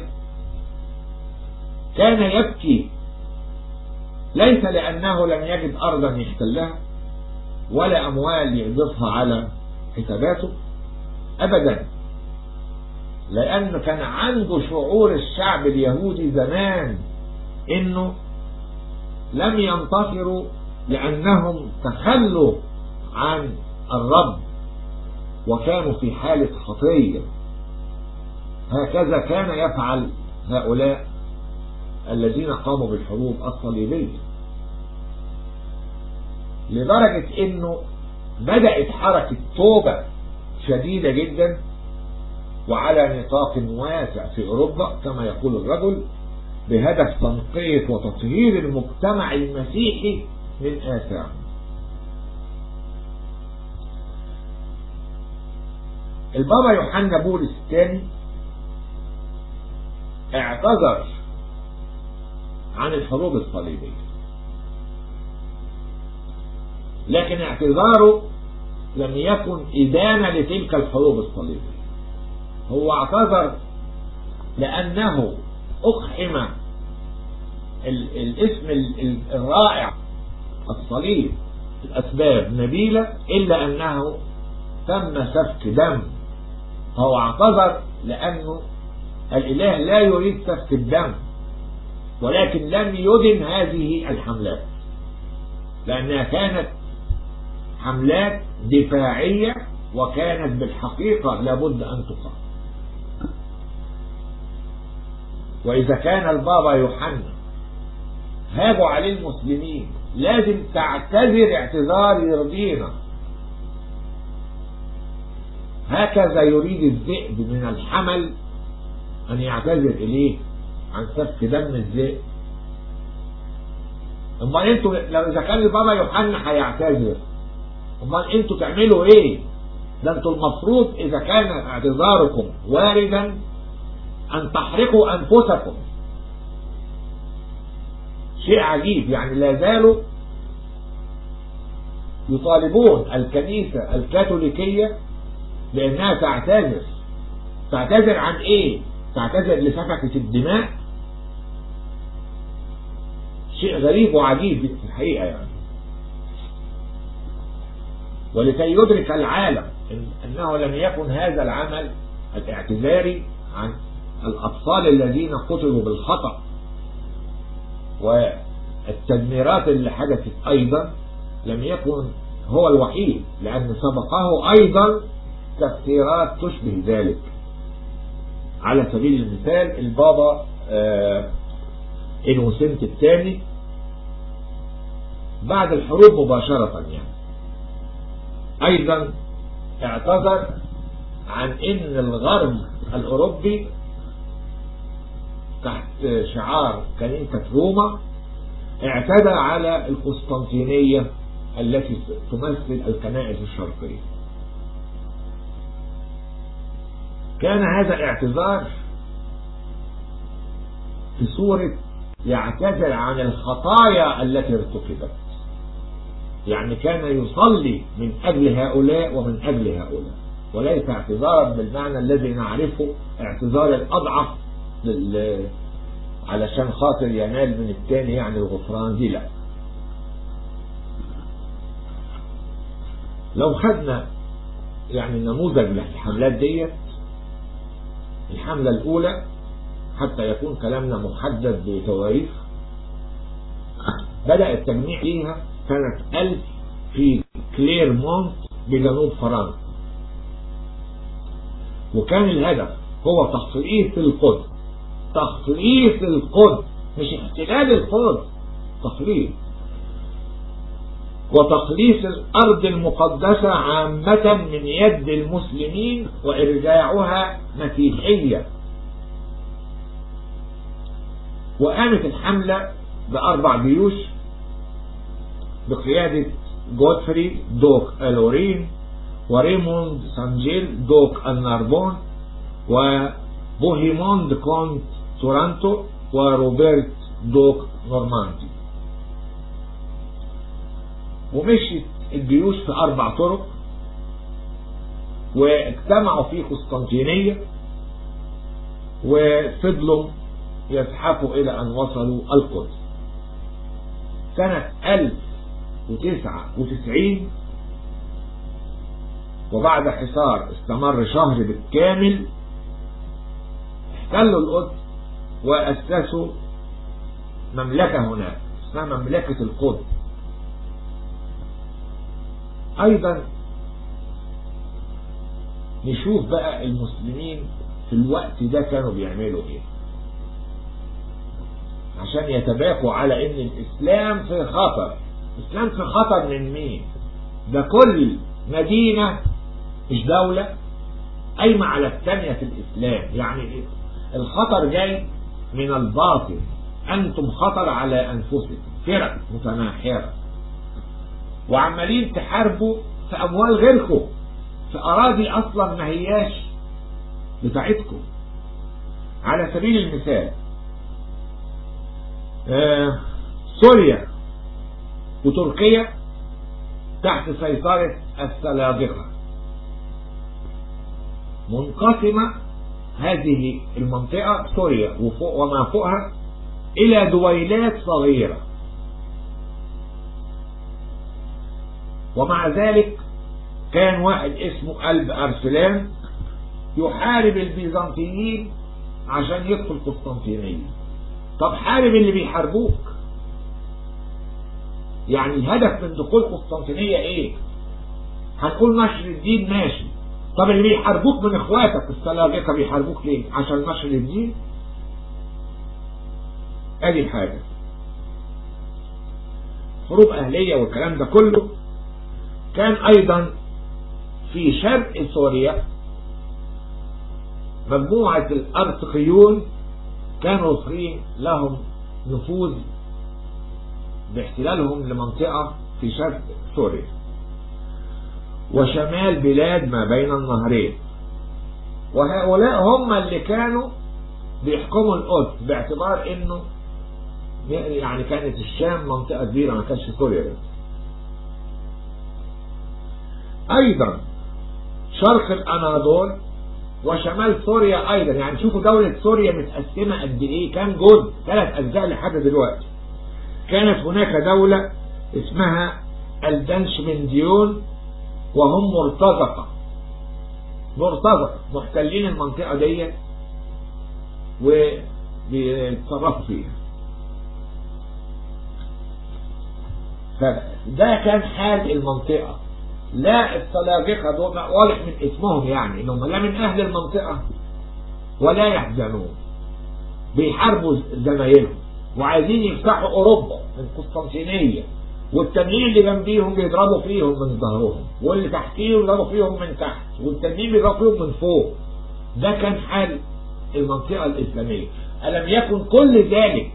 كان يبكي ليس لأنه لم يجد أرضا يحتلها ولا أموال يضيفها على حساباته أبدا لأنه كان عنده شعور الشعب اليهودي زمان إنه لم ينتصروا لأنهم تخلوا عن الرب وكانوا في حالة خطية هكذا كان يفعل هؤلاء الذين قاموا بالحروب الصليبية لدرجة انه بدأت حركة توبة شديدة جدا وعلى نطاق واسع في اوروبا كما يقول الرجل بهدف تنقية وتطهير المجتمع المسيحي من آثاره البابا يوحنا بولس الثاني اعتذر عن الحروب الصليبية لكن اعتذاره لم يكن إدانة لتلك الحروب الصليبية هو اعتذر لأنه أقحم الاسم الرائع الصليب الأسباب نبيلة إلا أنه تم سفك دم هو اعتذر لأنه الإله لا يريد سفك الدم ولكن لم يدن هذه الحملات لأنها كانت حملات دفاعية وكانت بالحقيقة لابد أن تقام وإذا كان البابا يوحنا هاجوا عليه المسلمين لازم تعتذر اعتذار يرضينا هكذا يريد الذئب من الحمل أن يعتذر إليه عن سفك دم الذئب امال انتوا لو اذا كان البابا يوحنا هيعتذر امال انتوا تعملوا ايه ده انتوا المفروض اذا كان اعتذاركم واردا ان تحرقوا انفسكم شيء عجيب يعني لا زالوا يطالبون الكنيسة الكاثوليكية بانها تعتذر تعتذر عن ايه تعتذر لسفكة الدماء شيء غريب وعجيب في الحقيقة يعني ولكي يدرك العالم إن أنه لم يكن هذا العمل الاعتذاري عن الأطفال الذين قتلوا بالخطأ والتدميرات اللي حدثت أيضا لم يكن هو الوحيد لأن سبقه أيضا تفسيرات تشبه ذلك على سبيل المثال البابا آه إنوسنت الثاني بعد الحروب مباشرة يعني أيضا اعتذر عن إن الغرب الأوروبي تحت شعار كنيسة روما اعتدى على القسطنطينية التي تمثل الكنائس الشرقية كان هذا الاعتذار في صورة يعتذر عن الخطايا التي ارتكبت يعني كان يصلي من أجل هؤلاء ومن أجل هؤلاء وليس اعتذارا بالمعنى الذي نعرفه اعتذار الأضعف لل... علشان خاطر ينال من الثاني يعني الغفران دي لا لو خدنا يعني نموذج للحملات ديت الحملة الأولى حتى يكون كلامنا محدد بتواريخ بدأ التجميع فيها سنة 1000 في كليرمونت بجنوب فرنسا وكان الهدف هو تخصيص القدس تخصيص القدس مش احتلال القدس تخصيص وتخليص الأرض المقدسة عامة من يد المسلمين وإرجاعها مسيحية وقامت الحملة بأربع جيوش بقيادة جودفري دوك ألورين وريموند سانجيل دوك الناربون وبوهيموند كونت تورانتو وروبرت دوك نورماندي ومشيت الجيوش في أربع طرق واجتمعوا في قسطنطينية وفضلوا يزحفوا إلى أن وصلوا القدس سنة 1099 وبعد حصار استمر شهر بالكامل احتلوا القدس وأسسوا مملكة هناك اسمها مملكة القدس أيضا نشوف بقى المسلمين في الوقت ده كانوا بيعملوا ايه عشان يتباكوا على ان الاسلام في خطر الاسلام في خطر من مين ده كل مدينة مش دولة قايمة على الثانية في الاسلام يعني الخطر جاي من الباطل انتم خطر على انفسكم فرق متناحرة وعمالين تحاربوا في اموال غيركم في اراضي اصلا ما هياش بتاعتكم على سبيل المثال آه سوريا وتركيا تحت سيطرة السلاجقة منقسمة هذه المنطقة سوريا وفوق وما فوقها إلى دويلات صغيرة ومع ذلك كان واحد اسمه قلب أرسلان يحارب البيزنطيين عشان يدخل قسطنطينية طب حارب اللي بيحاربوك يعني الهدف من دخول قسطنطينية ايه هنقول نشر الدين ماشي طب اللي بيحاربوك من اخواتك السلاجقة بيحاربوك ليه عشان نشر الدين ادي حاجة حروب اهلية والكلام ده كله كان ايضا في شرق سوريا مجموعة الارتقيون كانوا صغيرين لهم نفوذ باحتلالهم لمنطقة في شرق سوريا وشمال بلاد ما بين النهرين وهؤلاء هم اللي كانوا بيحكموا القدس باعتبار انه يعني كانت الشام منطقة كبيرة ما كانش سوريا بس ايضا شرق الاناضول وشمال سوريا ايضا يعني شوفوا دولة سوريا متقسمة قد ايه كام جزء ثلاث اجزاء لحد دلوقتي كانت هناك دولة اسمها الدنشمنديون وهم مرتزقة مرتزقة محتلين المنطقة دي وبيتصرفوا فيها فده كان حال المنطقة لا السلاجقة دول واضح من اسمهم يعني انهم لا من اهل المنطقة ولا يحزنون بيحاربوا زمايلهم وعايزين يفتحوا اوروبا من قسطنطينية والتانيين اللي جنبيهم بيضربوا فيهم من ظهرهم واللي تحتيهم بيضربوا فيهم من تحت والتانيين بيضربوا فيهم من فوق ده كان حال المنطقة الإسلامية ألم يكن كل ذلك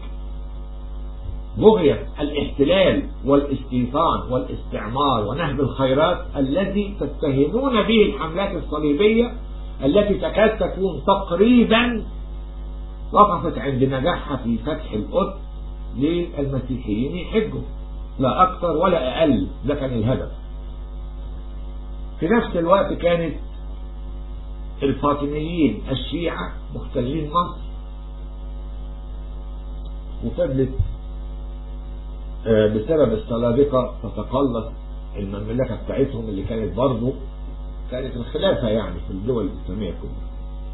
بغية الاحتلال والاستيطان والاستعمار ونهب الخيرات الذي تتهمون به الحملات الصليبية التي تكاد تكون تقريبا وقفت عند نجاحها في فتح القدس للمسيحيين يحجوا لا أكثر ولا أقل ده كان الهدف في نفس الوقت كانت الفاطميين الشيعة محتلين مصر وفضلت بسبب السلاجقة تتقلص المملكة بتاعتهم اللي كانت برضه كانت الخلافة يعني في الدول الإسلامية كلها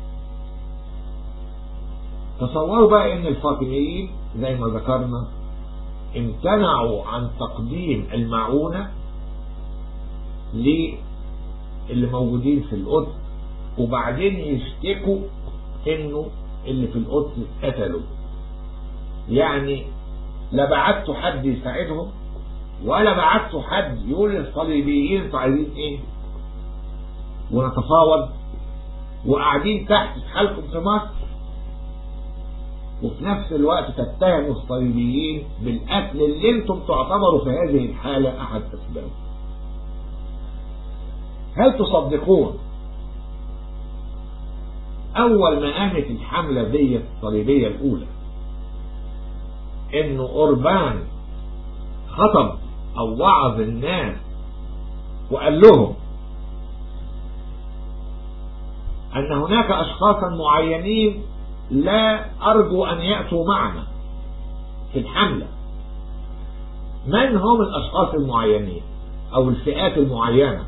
تصوروا بقى ان الفاطميين زي ما ذكرنا امتنعوا عن تقديم المعونة للي موجودين في القدس وبعدين يشتكوا انه اللي في القدس اتقتلوا يعني لا بعتوا حد يساعدهم ولا بعتوا حد يقول للصليبيين انتوا عايزين ايه ونتفاوض وقاعدين تحت في حالكم في مصر وفي نفس الوقت تتهموا الصليبيين بالقتل اللي انتم تعتبروا في هذه الحالة احد اسبابه هل تصدقون اول ما قامت الحملة دي الصليبية الاولى انه اوربان خطب او وعظ الناس وقال لهم ان هناك اشخاصا معينين لا ارجو ان يأتوا معنا في الحملة من هم الاشخاص المعينين او الفئات المعينة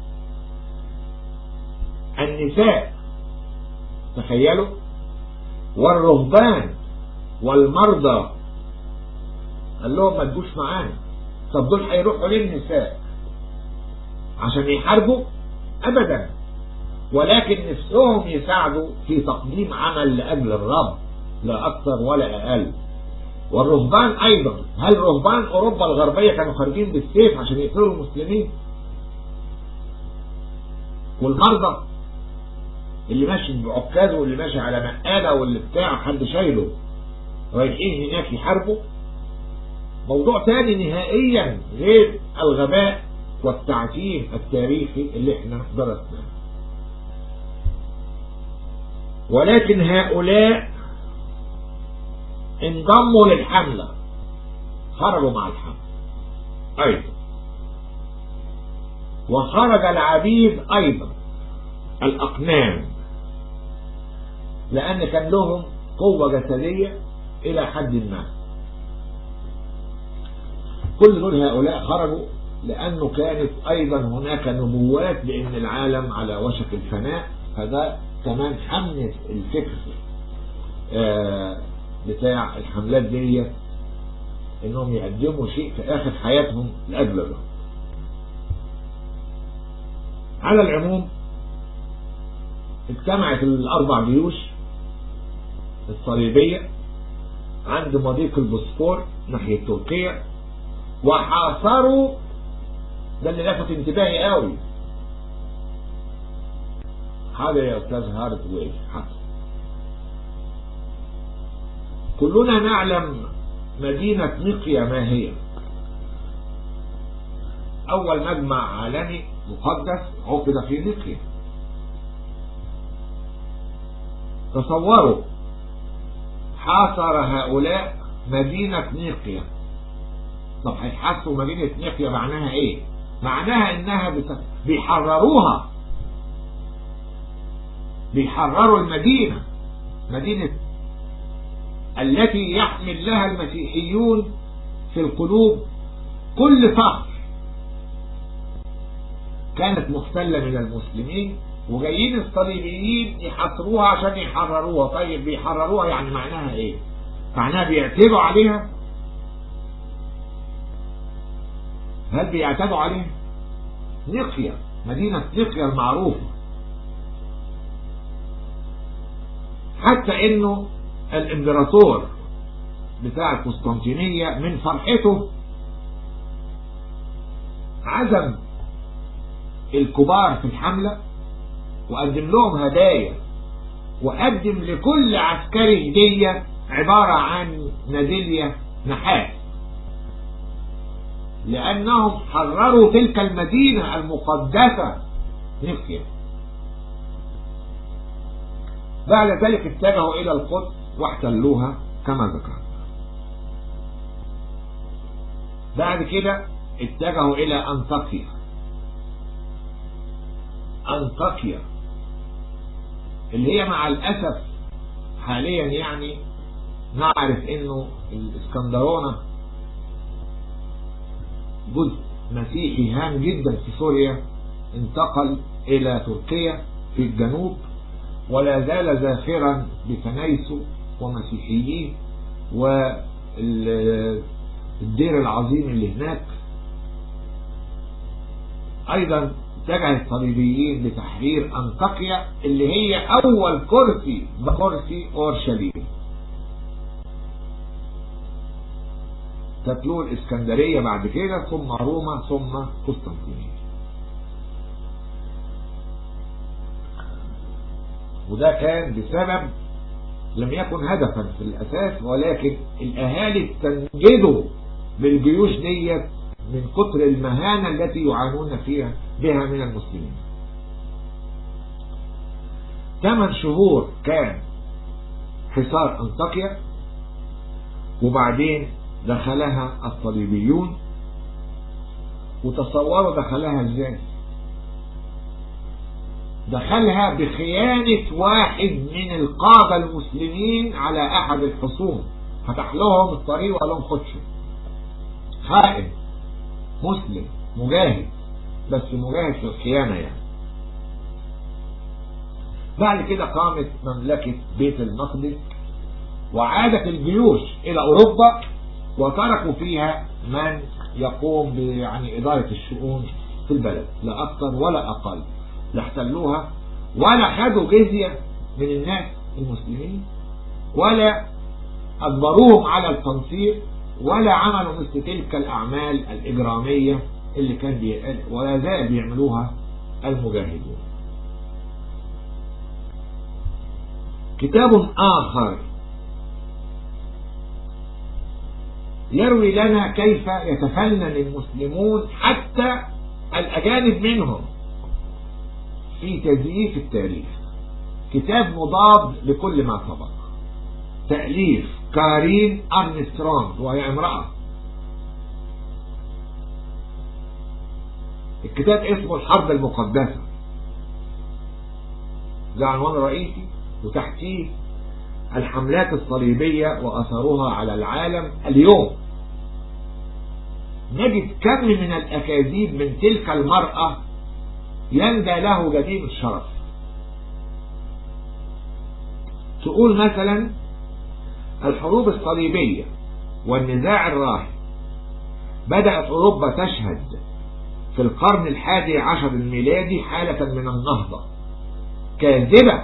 النساء تخيلوا والرهبان والمرضى قال لهم ما تجوش معانا طب دول هيروحوا ليه النساء عشان يحاربوا ابدا ولكن نفسهم يساعدوا في تقديم عمل لاجل الرب لا اكثر ولا اقل والرهبان ايضا هل رهبان اوروبا الغربية كانوا خارجين بالسيف عشان يقتلوا المسلمين والمرضى اللي ماشي بعكازه واللي ماشي على مقالة واللي بتاع حد شايله رايحين هناك يحاربوا موضوع تاني نهائيا غير الغباء والتعتيه التاريخي اللي احنا درسناه ولكن هؤلاء انضموا للحملة خرجوا مع الحملة ايضا وخرج العبيد أيضا الأقنام لأن كان لهم قوة جسدية إلى حد ما كل دول هؤلاء خرجوا لأنه كانت أيضا هناك نبوات بأن العالم على وشك الفناء فده كمان حمل الفكر آه بتاع الحملات دي انهم يقدموا شيء في اخر حياتهم لاجل الله على العموم اجتمعت الاربع جيوش الصليبية عند مضيق البوسفور ناحية تركيا وحاصروا ده اللي لفت انتباهي قوي حاضر يا استاذ هارت وايه حاضر كلنا نعلم مدينة نقيا ما هي أول مجمع عالمي مقدس عقد في نقيا تصوروا حاصر هؤلاء مدينة نقيا طب هيتحسوا مدينة نقيا معناها ايه معناها انها بت... بيحرروها بيحرروا المدينة مدينة التي يحمل لها المسيحيون في القلوب كل فخر كانت محتلة من المسلمين وجايين الصليبيين يحاصروها عشان يحرروها طيب بيحرروها يعني معناها ايه معناها بيعتدوا عليها هل بيعتدوا عليها نقيا مدينة نقيا المعروفة حتى انه الامبراطور بتاع القسطنطينية من فرحته عزم الكبار في الحملة وقدم لهم هدايا وقدم لكل عسكري هدية عبارة عن ميدالية نحاس لأنهم حرروا تلك المدينة المقدسة نقيا بعد ذلك اتجهوا إلى القدس واحتلوها كما ذكرت بعد كده اتجهوا إلى أنطاكيا أنطاكيا اللي هي مع الأسف حاليا يعني نعرف انه الاسكندرونة جزء مسيحي هام جدا في سوريا انتقل الى تركيا في الجنوب ولا زال زاخرا بكنايسه ومسيحيين والدير العظيم اللي هناك ايضا اتجه الصليبيين لتحرير انطاكيا اللي هي اول كرسي بكرسي اورشليم تتلو الاسكندرية بعد كده ثم روما ثم قسطنطينية وده كان بسبب لم يكن هدفا في الاساس ولكن الاهالي استنجدوا بالجيوش ديت من كتر المهانة التي يعانون فيها بها من المسلمين ثمان شهور كان حصار انطاكيا وبعدين دخلها الصليبيون وتصوروا دخلها ازاي دخلها بخيانة واحد من القادة المسلمين على احد الحصون فتح لهم الطريق وقال لهم خدشوا خائن مسلم مجاهد بس مجاهد في الخيانة يعني بعد كده قامت مملكة بيت المقدس وعادت الجيوش الى اوروبا وتركوا فيها من يقوم يعني ادارة الشؤون في البلد لا اكثر ولا اقل لا احتلوها ولا خدوا جزية من الناس المسلمين ولا اجبروهم على التنصير ولا عملوا مثل تلك الاعمال الاجرامية اللي كان بي... ولا زال بيعملوها المجاهدون كتاب اخر يروي لنا كيف يتفنن المسلمون حتى الأجانب منهم في تزييف التاريخ كتاب مضاد لكل ما سبق تأليف كارين أرمسترونج وهي امرأة الكتاب اسمه الحرب المقدسة ده عنوان رئيسي وتحتيه الحملات الصليبية وأثرها على العالم اليوم نجد كم من الأكاذيب من تلك المرأة يندى له جديد الشرف تقول مثلا الحروب الصليبية والنزاع الراهن بدأت أوروبا تشهد في القرن الحادي عشر الميلادي حالة من النهضة كاذبة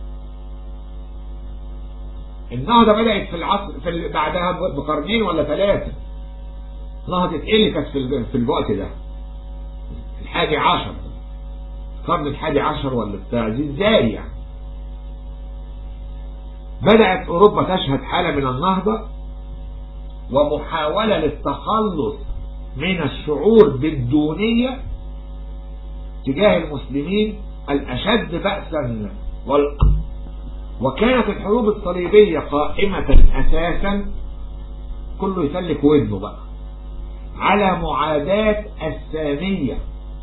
النهضة بدأت في العصر في بعدها بقرنين ولا ثلاثة نهضة ايه اللي كانت في الوقت ده الحادي عشر القرن الحادي عشر ولا بتاع دي ازاي يعني بدأت أوروبا تشهد حالة من النهضة ومحاولة للتخلص من الشعور بالدونية تجاه المسلمين الأشد بأسا وال... وكانت الحروب الصليبية قائمة أساسا كله يسلك ودنه بقى على معاداة السامية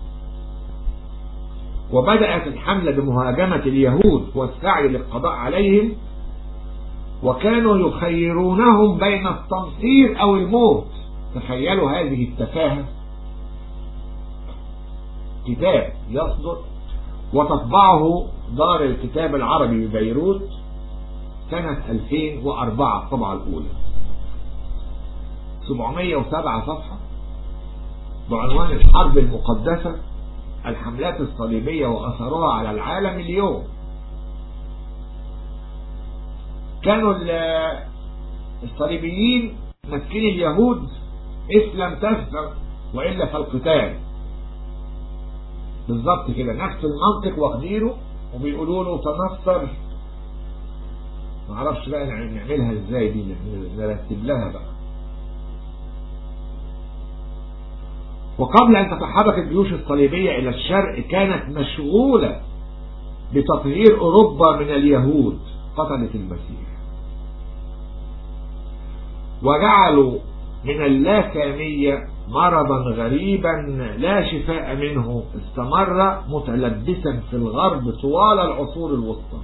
وبدأت الحملة بمهاجمة اليهود والسعي للقضاء عليهم وكانوا يخيرونهم بين التنصير أو الموت تخيلوا هذه التفاهة كتاب يصدر وتطبعه دار الكتاب العربي ببيروت سنة 2004 الطبعة الأولى 707 صفحة بعنوان الحرب المقدسة الحملات الصليبية وأثرها على العالم اليوم كانوا الصليبيين مسكين اليهود اسلم تسلم وإلا فالقتال بالظبط كده نفس المنطق واخدينه وبيقولوا له تنصر ما اعرفش بقى نعملها ازاي دي نرتب لها بقى وقبل ان تتحرك الجيوش الصليبية الى الشرق كانت مشغولة بتطهير اوروبا من اليهود قتلة المسيح وجعلوا من اللاسامية مرضا غريبا لا شفاء منه استمر متلبسا في الغرب طوال العصور الوسطى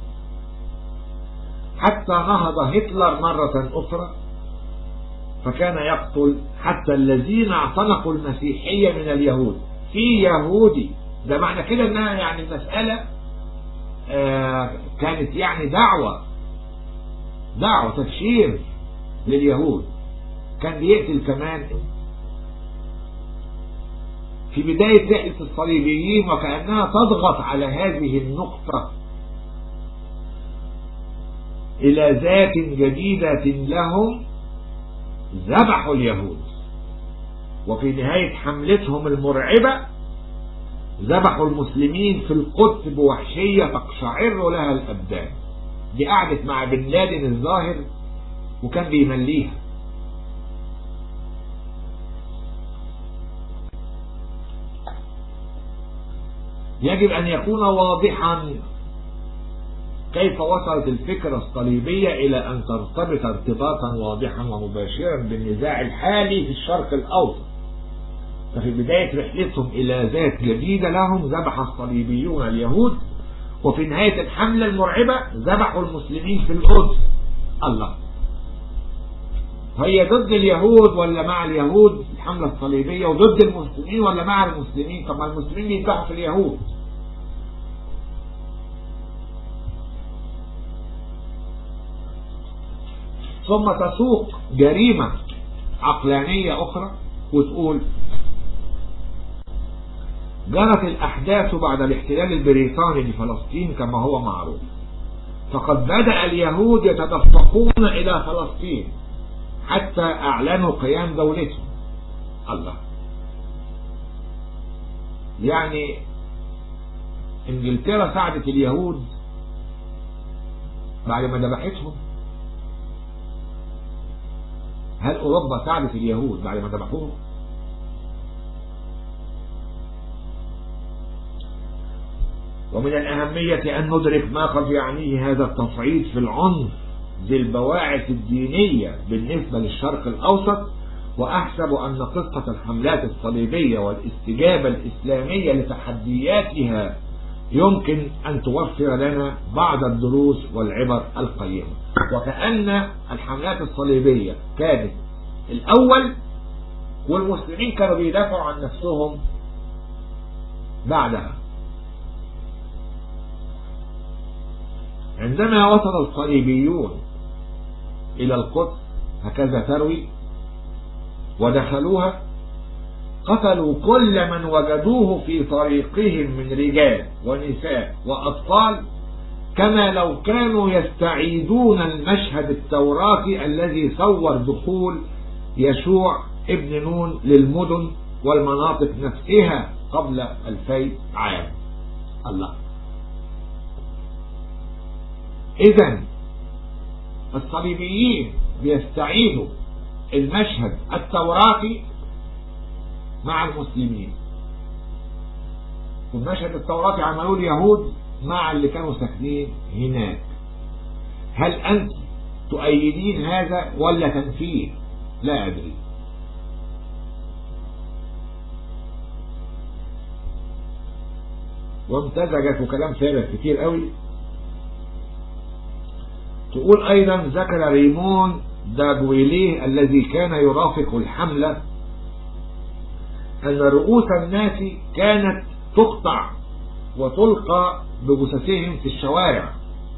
حتى نهض هتلر مرة أخرى فكان يقتل حتى الذين اعتنقوا المسيحية من اليهود في يهودي ده معنى كده انها يعني المسألة آه كانت يعني دعوة دعوة تبشير لليهود كان بيقتل كمان في بداية رحلة الصليبيين وكأنها تضغط على هذه النقطة إلى ذات جديدة لهم ذبحوا اليهود وفي نهاية حملتهم المرعبة ذبحوا المسلمين في القدس بوحشية تقشعر لها الأبدان دي قعدت مع بن لادن الظاهر وكان بيمليها يجب أن يكون واضحا كيف وصلت الفكرة الصليبية إلى أن ترتبط ارتباطا واضحا ومباشرا بالنزاع الحالي في الشرق الأوسط ففي بداية رحلتهم إلى ذات جديدة لهم ذبح الصليبيون اليهود وفي نهاية الحملة المرعبة ذبحوا المسلمين في القدس الله هي ضد اليهود ولا مع اليهود الحملة الصليبية وضد المسلمين ولا مع المسلمين طب ما المسلمين بيذبحوا في اليهود ثم تسوق جريمة عقلانية أخرى وتقول جرت الأحداث بعد الاحتلال البريطاني لفلسطين كما هو معروف فقد بدأ اليهود يتدفقون إلى فلسطين حتى أعلنوا قيام دولتهم الله يعني انجلترا ساعدت اليهود بعد ما ذبحتهم هل اوروبا ساعدت اليهود بعد ما ذبحوهم ومن الأهمية أن ندرك ما قد يعنيه هذا التصعيد في العنف ذي البواعث الدينية بالنسبة للشرق الأوسط وأحسب أن قصة الحملات الصليبية والاستجابة الإسلامية لتحدياتها يمكن أن توفر لنا بعض الدروس والعبر القيمة وكأن الحملات الصليبية كانت الأول والمسلمين كانوا بيدافعوا عن نفسهم بعدها عندما وصل الصليبيون إلى القدس هكذا تروي ودخلوها قتلوا كل من وجدوه في طريقهم من رجال ونساء وأطفال كما لو كانوا يستعيدون المشهد التوراتي الذي صور دخول يشوع ابن نون للمدن والمناطق نفسها قبل ألفي عام الله إذا الصليبيين بيستعيدوا المشهد التوراتي مع المسلمين والمشهد التوراتي عملوه اليهود مع اللي كانوا ساكنين هناك هل أنت تؤيدين هذا ولا تنفيه لا أدري وامتزجت وكلام فارغ كتير قوي تقول أيضا ذكر ريمون داجويليه الذي كان يرافق الحملة أن رؤوس الناس كانت تقطع وتلقى بجثثهم في الشوارع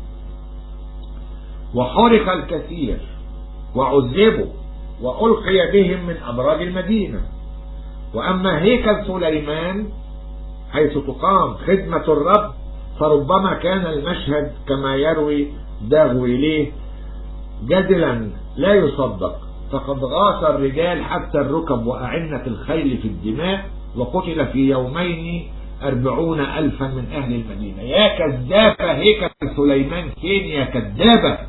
وحرق الكثير وعذبوا وألقي بهم من أبراج المدينة وأما هيكل سليمان حيث تقام خدمة الرب فربما كان المشهد كما يروي داغويليه جدلا لا يصدق فقد غاص الرجال حتى الركب وأعنة الخيل في الدماء وقتل في يومين أربعون ألفا من أهل المدينة يا كذابة هيكل سليمان فين يا كذابة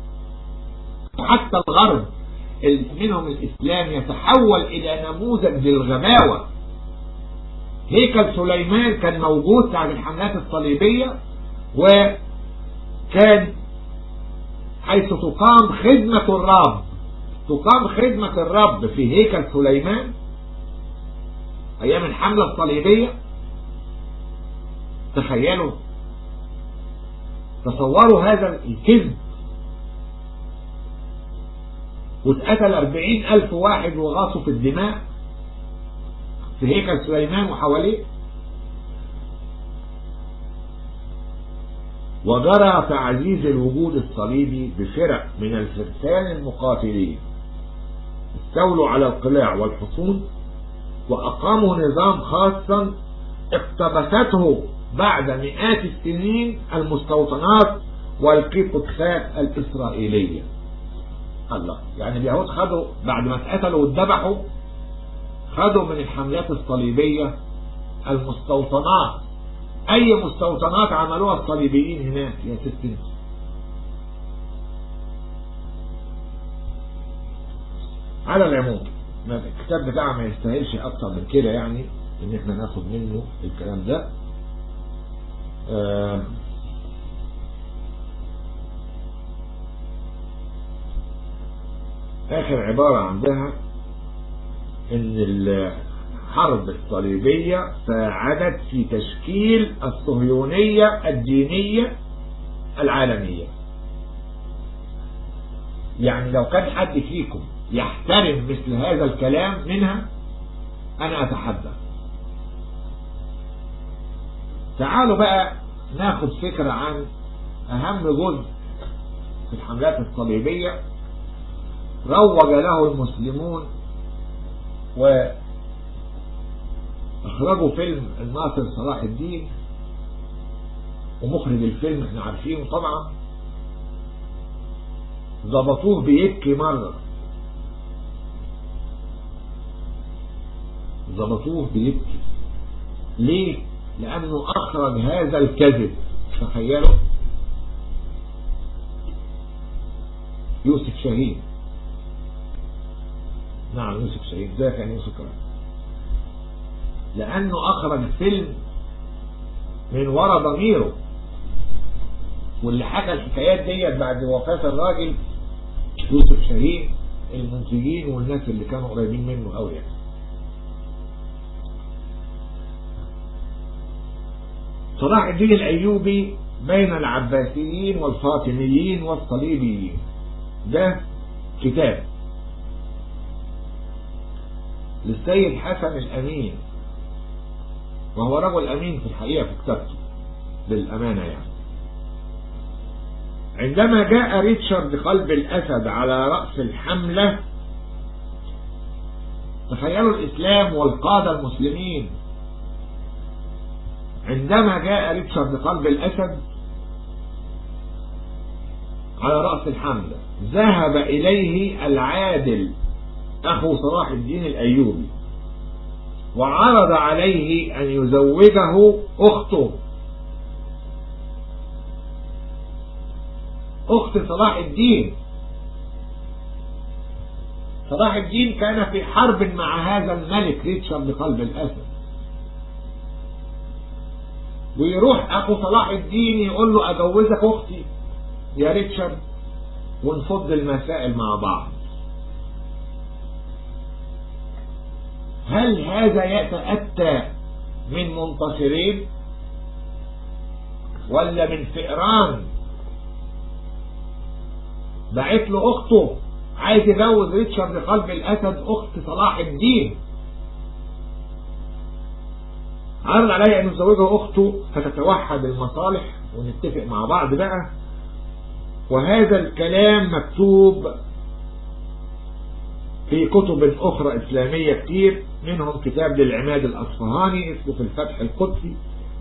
حتى الغرب منهم الإسلام يتحول إلى نموذج للغباوة هيكل سليمان كان موجود بعد الحملات الصليبية وكان حيث تقام خدمة الرب تقام خدمة الرب في هيكل سليمان أيام الحملة الصليبية تخيلوا تصوروا هذا الكذب واتقتل أربعين ألف واحد وغاصوا في الدماء في هيكل سليمان وحواليه وجرى تعزيز الوجود الصليبي بفرق من الفرسان المقاتلين استولوا على القلاع والحصون وأقاموا نظام خاصا اقتبسته بعد مئات السنين المستوطنات والقيقوتسات الإسرائيلية الله يعني اليهود خدوا بعد ما اتقتلوا واتذبحوا خدوا من الحملات الصليبية المستوطنات اي مستوطنات عملوها الصليبيين هناك يا ستي على العموم الكتاب بتاعه ما يستاهلش اكتر من كده يعني ان احنا ناخد منه الكلام ده آه اخر عبارة عندها ان الحرب الصليبية ساعدت في تشكيل الصهيونية الدينية العالمية يعني لو كان حد فيكم يحترم مثل هذا الكلام منها انا اتحدى تعالوا بقى ناخد فكرة عن اهم جزء في الحملات الصليبية روج له المسلمون واخرجوا فيلم الناصر صلاح الدين ومخرج الفيلم احنا عارفينه طبعا ظبطوه بيبكي مرة ظبطوه بيبكي ليه لانه اخرج هذا الكذب تخيلوا يوسف شاهين نعم يوسف شاهين ده كان يوسف كمان لانه اخرج فيلم من ورا ضميره واللي حكى الحكايات ديت بعد وفاة الراجل يوسف شاهين المنتجين والناس اللي كانوا قريبين منه قوي يعني صلاح الدين الأيوبي بين العباسيين والفاطميين والصليبيين ده كتاب للسيد حسن الأمين وهو رجل أمين في الحقيقة في كتابته للأمانة يعني عندما جاء ريتشارد قلب الأسد على رأس الحملة تخيلوا الإسلام والقادة المسلمين عندما جاء ريتشارد قلب الأسد على رأس الحملة ذهب إليه العادل أخو صلاح الدين الأيوبي وعرض عليه أن يزوجه أخته أخت صلاح الدين صلاح الدين كان في حرب مع هذا الملك ريتشارد قلب الأسد ويروح أخو صلاح الدين يقول له أجوزك أختي يا ريتشارد ونفض المسائل مع بعض هل هذا يتأتى من منتصرين ولا من فئران بعت له اخته عايز يجوز ريتشارد قلب الاسد اخت صلاح الدين عرض علي ان يزوجها اخته فتتوحد المصالح ونتفق مع بعض بقى وهذا الكلام مكتوب في كتب اخرى اسلامية كتير منهم كتاب للعماد الاصفهاني اسمه في الفتح القدسي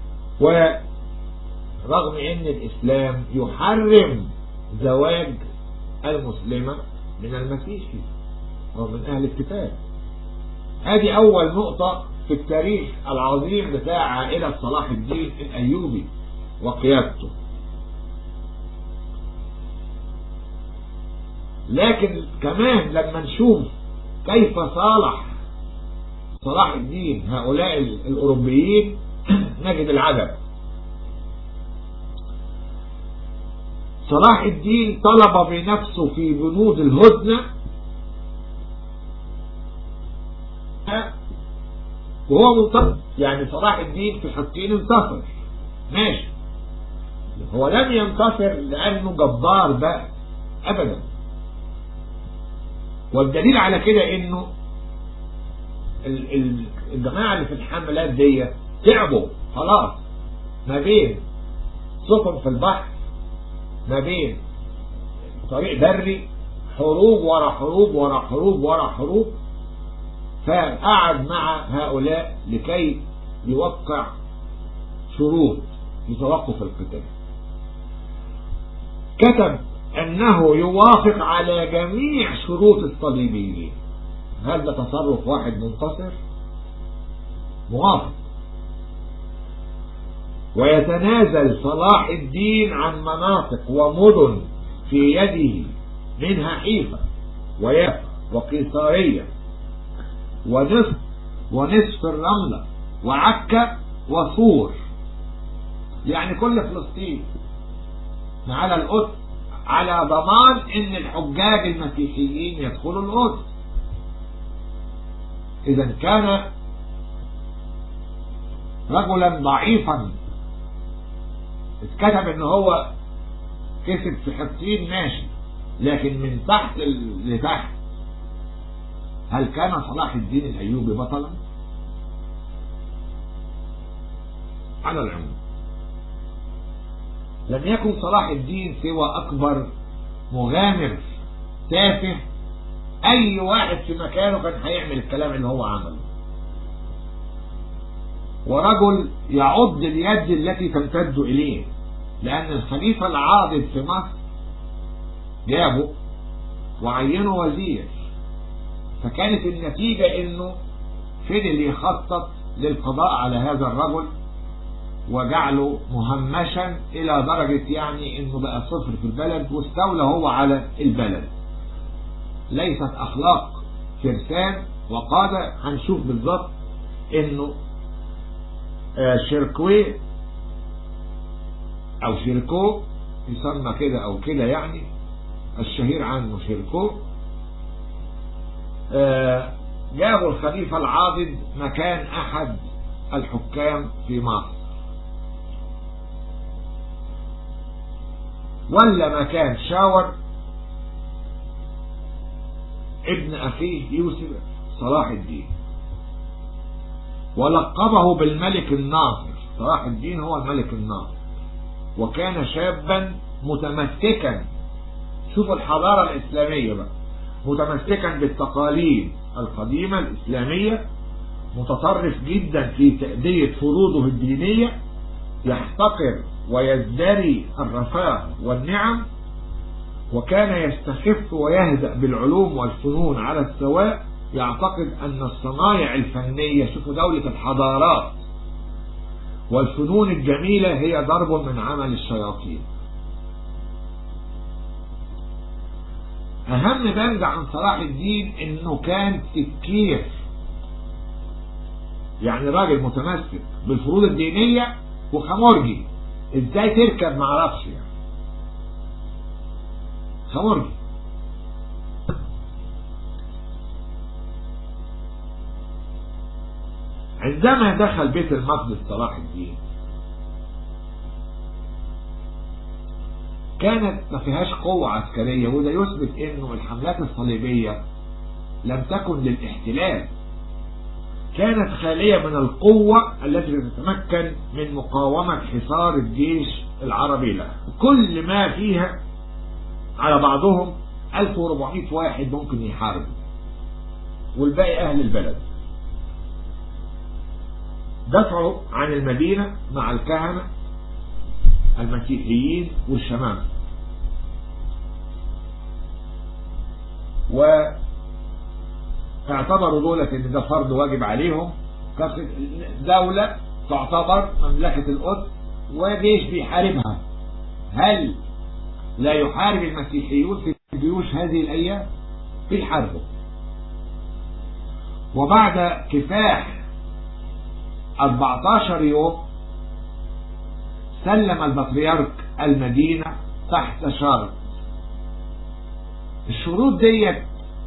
ورغم ان الاسلام يحرم زواج المسلمة من المسيحي أو من أهل الكتاب هذه أول نقطة في التاريخ العظيم بتاع عائلة صلاح الدين الأيوبي وقيادته لكن كمان لما نشوف كيف صالح صلاح الدين هؤلاء الأوروبيين نجد العجب صلاح الدين طلب بنفسه في بنود الهدنة وهو منتصر يعني صلاح الدين في حقين انتصر ماشي هو لم ينتصر لأنه جبار بقى أبدا والدليل على كده انه الجماعة اللي في الحملات دي تعبوا خلاص ما بين سفن في البحر ما بين طريق بري حروب ورا حروب ورا حروب ورا حروب فقعد مع هؤلاء لكي يوقع شروط لتوقف القتال كتب انه يوافق على جميع شروط الصليبيين هذا تصرف واحد منتصر موافق ويتنازل صلاح الدين عن مناطق ومدن في يده منها حيفا ويافا وقيصارية ونصف ونصف الرملة وعكا وصور يعني كل فلسطين على القدس على ضمان ان الحجاج المسيحيين يدخلوا القدس اذا كان رجلا ضعيفا اتكتب ان هو كسب في حطين ماشي لكن من تحت لتحت هل كان صلاح الدين الايوبي بطلا على العموم لم يكن صلاح الدين سوى اكبر مغامر تافه اي واحد في مكانه كان هيعمل الكلام اللي هو عمله ورجل يعض اليد التي تمتد إليه لأن الخليفة العاضد في مصر جابه وعينه وزير فكانت النتيجة انه فضل يخطط للقضاء على هذا الرجل وجعله مهمشا الى درجة يعني انه بقى صفر في البلد واستولى هو على البلد ليست اخلاق فرسان وقادة هنشوف بالظبط انه شركوي او شركو يسمى كده او كده يعني الشهير عنه شركو آه، جابوا الخليفة العاضد مكان أحد الحكام في مصر ولا مكان شاور ابن أخيه يوسف صلاح الدين ولقبه بالملك الناصر صلاح الدين هو الملك الناصر وكان شابا متمسكا شوفوا الحضارة الإسلامية بقى متمسكا بالتقاليد القديمة الإسلامية متطرف جدا في تأدية فروضه الدينية يحتقر ويزدري الرفاه والنعم وكان يستخف ويهدأ بالعلوم والفنون على السواء يعتقد أن الصنايع الفنية شوفوا دولة الحضارات والفنون الجميلة هي ضرب من عمل الشياطين أهم بند عن صلاح الدين إنه كان سكير يعني راجل متمسك بالفروض الدينية وخمرجي ازاي تركب معرفش يعني خمرجي عندما دخل بيت المقدس صلاح الدين كانت ما فيهاش قوة عسكرية وده يثبت انه الحملات الصليبية لم تكن للاحتلال كانت خالية من القوة التي تتمكن من مقاومة حصار الجيش العربي لها كل ما فيها على بعضهم 1400 واحد ممكن يحاربوا والباقي أهل البلد دفعوا عن المدينة مع الكهنة المسيحيين والشمام واعتبروا دولة ان ده فرض واجب عليهم دولة تعتبر مملكة القدس وجيش بيحاربها هل لا يحارب المسيحيون في جيوش هذه الايام بيحاربوا وبعد كفاح 14 يوم سلم البطريرك المدينة تحت شرط الشروط ديت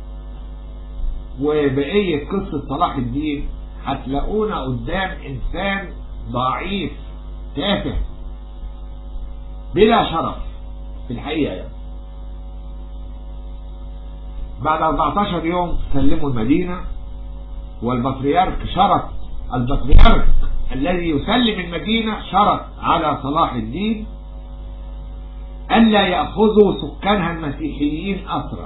وبقية قصة صلاح الدين هتلاقونا قدام انسان ضعيف تافه بلا شرف في الحقيقة يعني بعد 14 يوم سلموا المدينة والبطريرك شرط البطريرك الذي يسلم المدينة شرط على صلاح الدين ألا يأخذوا سكانها المسيحيين أسرى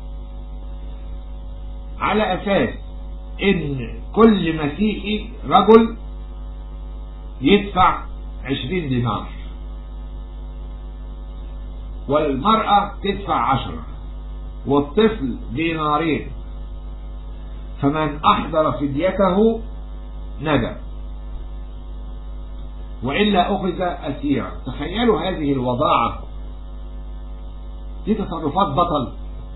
على أساس إن كل مسيحي رجل يدفع عشرين دينار والمرأة تدفع عشرة والطفل دينارين فمن أحضر فديته ندم وإلا أخذ أسيرا تخيلوا هذه الوضاعة دي تصرفات بطل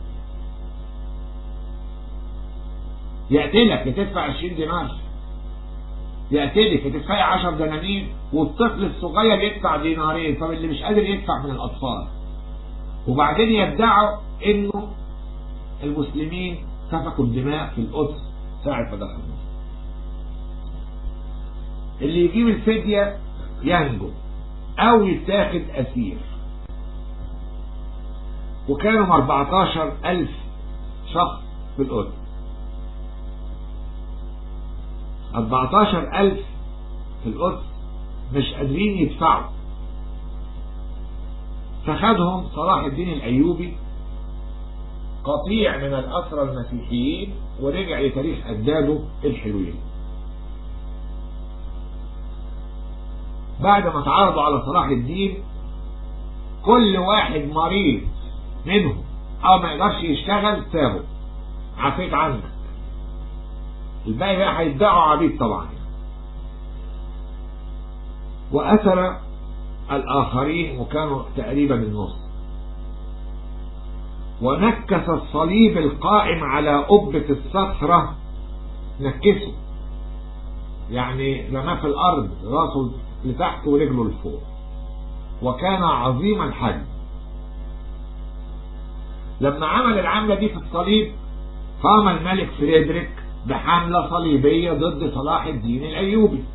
يقتلك يتدفع 20 دينار يقتلك يتدفعي 10 دنانير والطفل الصغير يدفع دينارين طب اللي مش قادر يدفع من الأطفال وبعدين يدعوا انه المسلمين سفكوا الدماء في القدس ساعة ما دخلوا اللي يجيب الفدية ينجو او يتاخد اسير وكانوا 14 الف شخص في القدس 14 الف في القدس مش قادرين يدفعوا فخدهم صلاح الدين الايوبي قطيع من الاسرى المسيحيين ورجع لتاريخ اجداده الحلوين بعد ما تعرضوا على صلاح الدين كل واحد مريض منهم او ما يقدرش يشتغل سابه عفيت عنك الباقي بقى هيدعوا عبيد طبعا واثر الاخرين وكانوا تقريبا النص ونكس الصليب القائم على قبة الصخرة نكسه يعني رماه في الارض راسه لتحت ورجله لفوق وكان عظيم الحجم لما عمل العملة دي في الصليب قام الملك فريدريك بحملة صليبية ضد صلاح الدين الأيوبي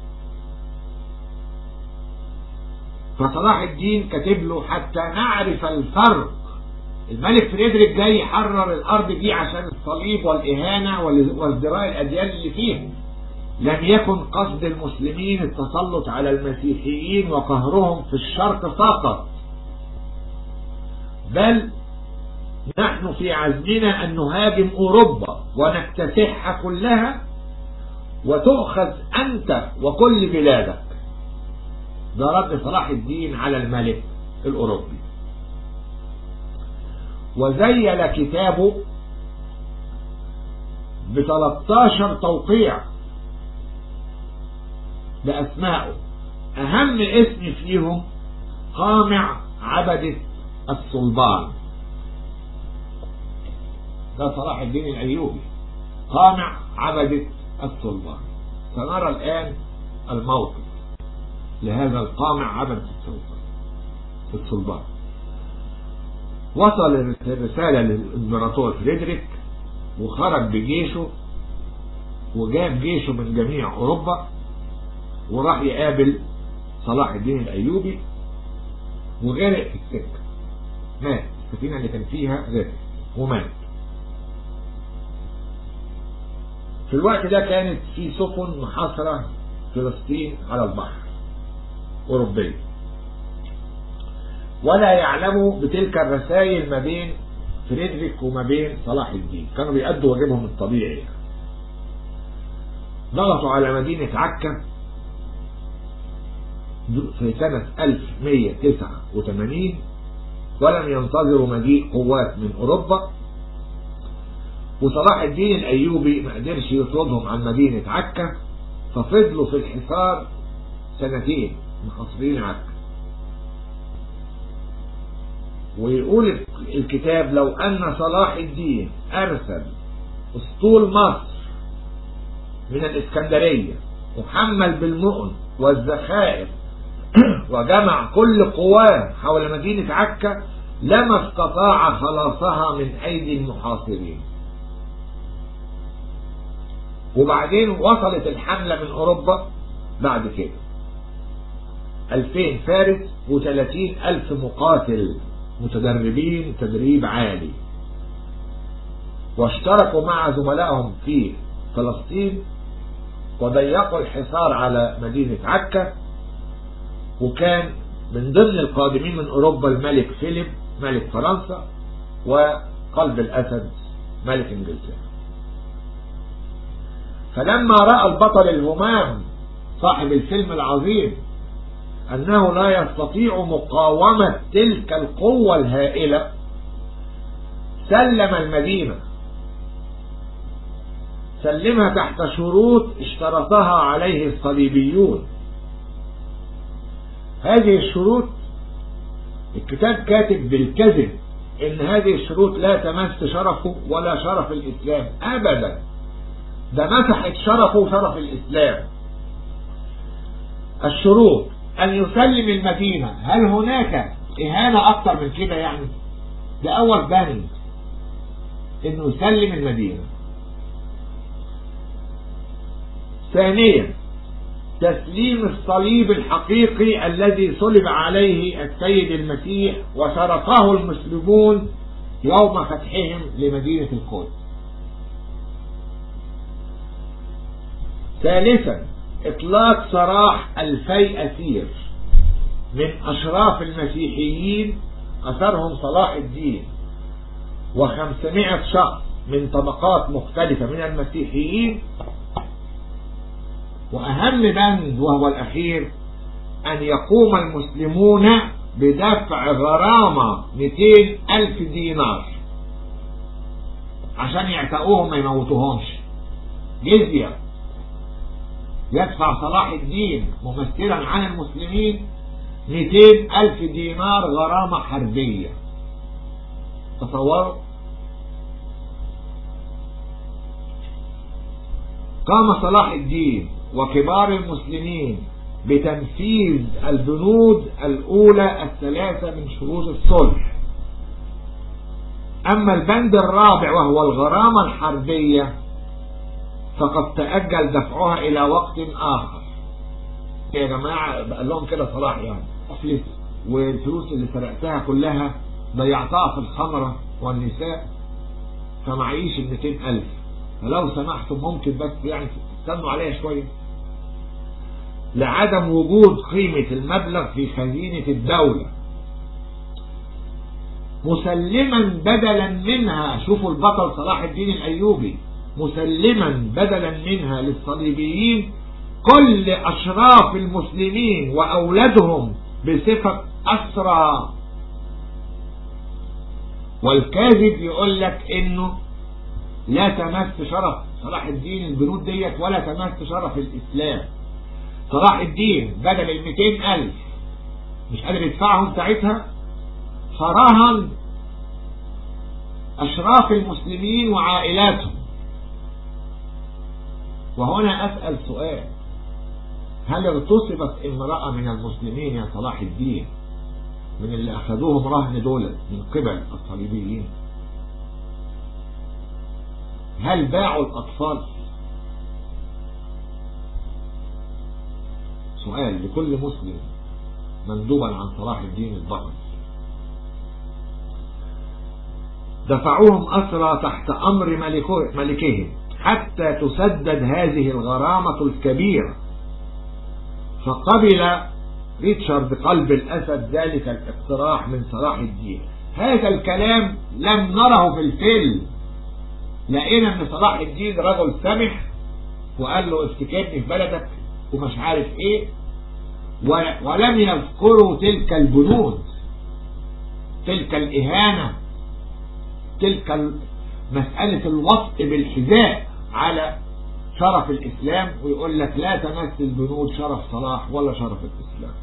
فصلاح الدين كاتب له حتى نعرف الفرق الملك فريدريك جاي يحرر الأرض دي عشان الصليب والإهانة وازدراء الأديان اللي فيها لم يكن قصد المسلمين التسلط على المسيحيين وقهرهم في الشرق فقط بل نحن في عزمنا أن نهاجم أوروبا ونكتسحها كلها وتؤخذ أنت وكل بلادك ده رد صلاح الدين على الملك الأوروبي وزيل كتابه ب 13 توقيع بأسمائه أهم اسم فيهم قامع عبدة الصلبان ده صلاح الدين الأيوبي قامع عبدة الصلبان سنرى الآن الموقف لهذا القامع عبدة الصلبان وصل الرسالة للإمبراطور فريدريك وخرج بجيشه وجاب جيشه من جميع أوروبا وراح يقابل صلاح الدين الأيوبي وغرق في السكة مات السفينة اللي كان فيها غرق ومات في الوقت ده كانت في سفن محاصرة فلسطين على البحر أوروبية ولا يعلموا بتلك الرسائل ما بين فريدريك وما بين صلاح الدين كانوا بيأدوا واجبهم الطبيعي ضغطوا على مدينة عكا في سنة 1189 ولم ينتظروا مجيء قوات من أوروبا وصلاح الدين الأيوبي ما قدرش يطردهم عن مدينة عكا ففضلوا في الحصار سنتين محاصرين عكا ويقول الكتاب لو أن صلاح الدين أرسل أسطول مصر من الإسكندرية محمل بالمؤن والذخائر وجمع كل قواه حول مدينة عكا لما استطاع خلاصها من أيدي المحاصرين وبعدين وصلت الحملة من أوروبا بعد كده 2000 فارس و30 ألف مقاتل متدربين تدريب عالي واشتركوا مع زملائهم في فلسطين وضيقوا الحصار على مدينة عكا وكان من ضمن القادمين من أوروبا الملك فيليب ملك فرنسا وقلب الأسد ملك إنجلترا فلما رأى البطل الهمام صاحب الفيلم العظيم أنه لا يستطيع مقاومة تلك القوة الهائلة سلم المدينة سلمها تحت شروط اشترطها عليه الصليبيون هذه الشروط الكتاب كاتب بالكذب ان هذه الشروط لا تمس شرفه ولا شرف الاسلام ابدا ده مسحت شرفه وشرف الاسلام الشروط ان يسلم المدينة هل هناك اهانة اكتر من كده يعني ده اول بند انه يسلم المدينة ثانيا تسليم الصليب الحقيقي الذي صلب عليه السيد المسيح وسرقه المسلمون يوم فتحهم لمدينة القدس ثالثا اطلاق سراح الفي اسير من اشراف المسيحيين اثرهم صلاح الدين وخمسمائة شخص من طبقات مختلفة من المسيحيين وأهم بند وهو الأخير أن يقوم المسلمون بدفع غرامة 200 ألف دينار عشان يعتقوهم ما يموتوهمش جزية يدفع صلاح الدين ممثلا عن المسلمين 200 ألف دينار غرامة حربية تصوروا قام صلاح الدين وكبار المسلمين بتنفيذ البنود الأولى الثلاثة من شروط الصلح أما البند الرابع وهو الغرامة الحربية فقد تأجل دفعها إلى وقت آخر يا جماعة بقى لهم كده صلاح يعني أفلس والفلوس اللي سرقتها كلها ضيعتها في الخمرة والنساء فمعيش ال 200 ألف فلو سمحتم ممكن بس يعني تستنوا عليها شوية لعدم وجود قيمة المبلغ في خزينة الدولة مسلما بدلا منها شوفوا البطل صلاح الدين الأيوبي مسلما بدلا منها للصليبيين كل أشراف المسلمين وأولادهم بصفة أسرى والكاذب يقول لك إنه لا تمس شرف صلاح الدين البنود ديت ولا تمس شرف الإسلام صلاح الدين بدل ال 200 ألف مش قادر يدفعهم ساعتها فرهن أشراف المسلمين وعائلاتهم وهنا أسأل سؤال هل اغتصبت امرأة من المسلمين يا صلاح الدين من اللي أخذوهم رهن دولة من قبل الصليبيين هل باعوا الأطفال سؤال لكل مسلم مندوبا عن صلاح الدين البطل دفعوهم أسرى تحت أمر ملكهم حتى تسدد هذه الغرامة الكبيرة فقبل ريتشارد قلب الأسد ذلك الاقتراح من صلاح الدين هذا الكلام لم نره في الفيلم لقينا ان صلاح الدين رجل سمح وقال له افتكرني في بلدك ومش عارف ايه ولم يذكروا تلك البنود تلك الإهانة تلك مسألة الوطء بالحذاء على شرف الإسلام ويقول لك لا تمس البنود شرف صلاح ولا شرف الإسلام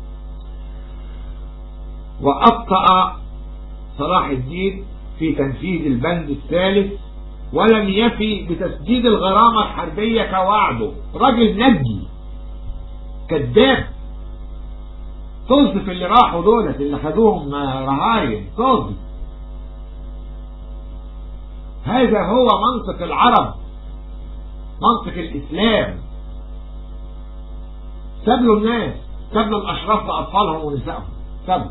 وأبطأ صلاح الدين في تنفيذ البند الثالث ولم يفي بتسديد الغرامة الحربية كوعده راجل نجي كذاب طز في اللي راحوا دولت اللي خدوهم رهاين طز هذا هو منطق العرب منطق الإسلام سابلوا الناس سابلوا الأشراف لأطفالهم ونسائهم سابلوا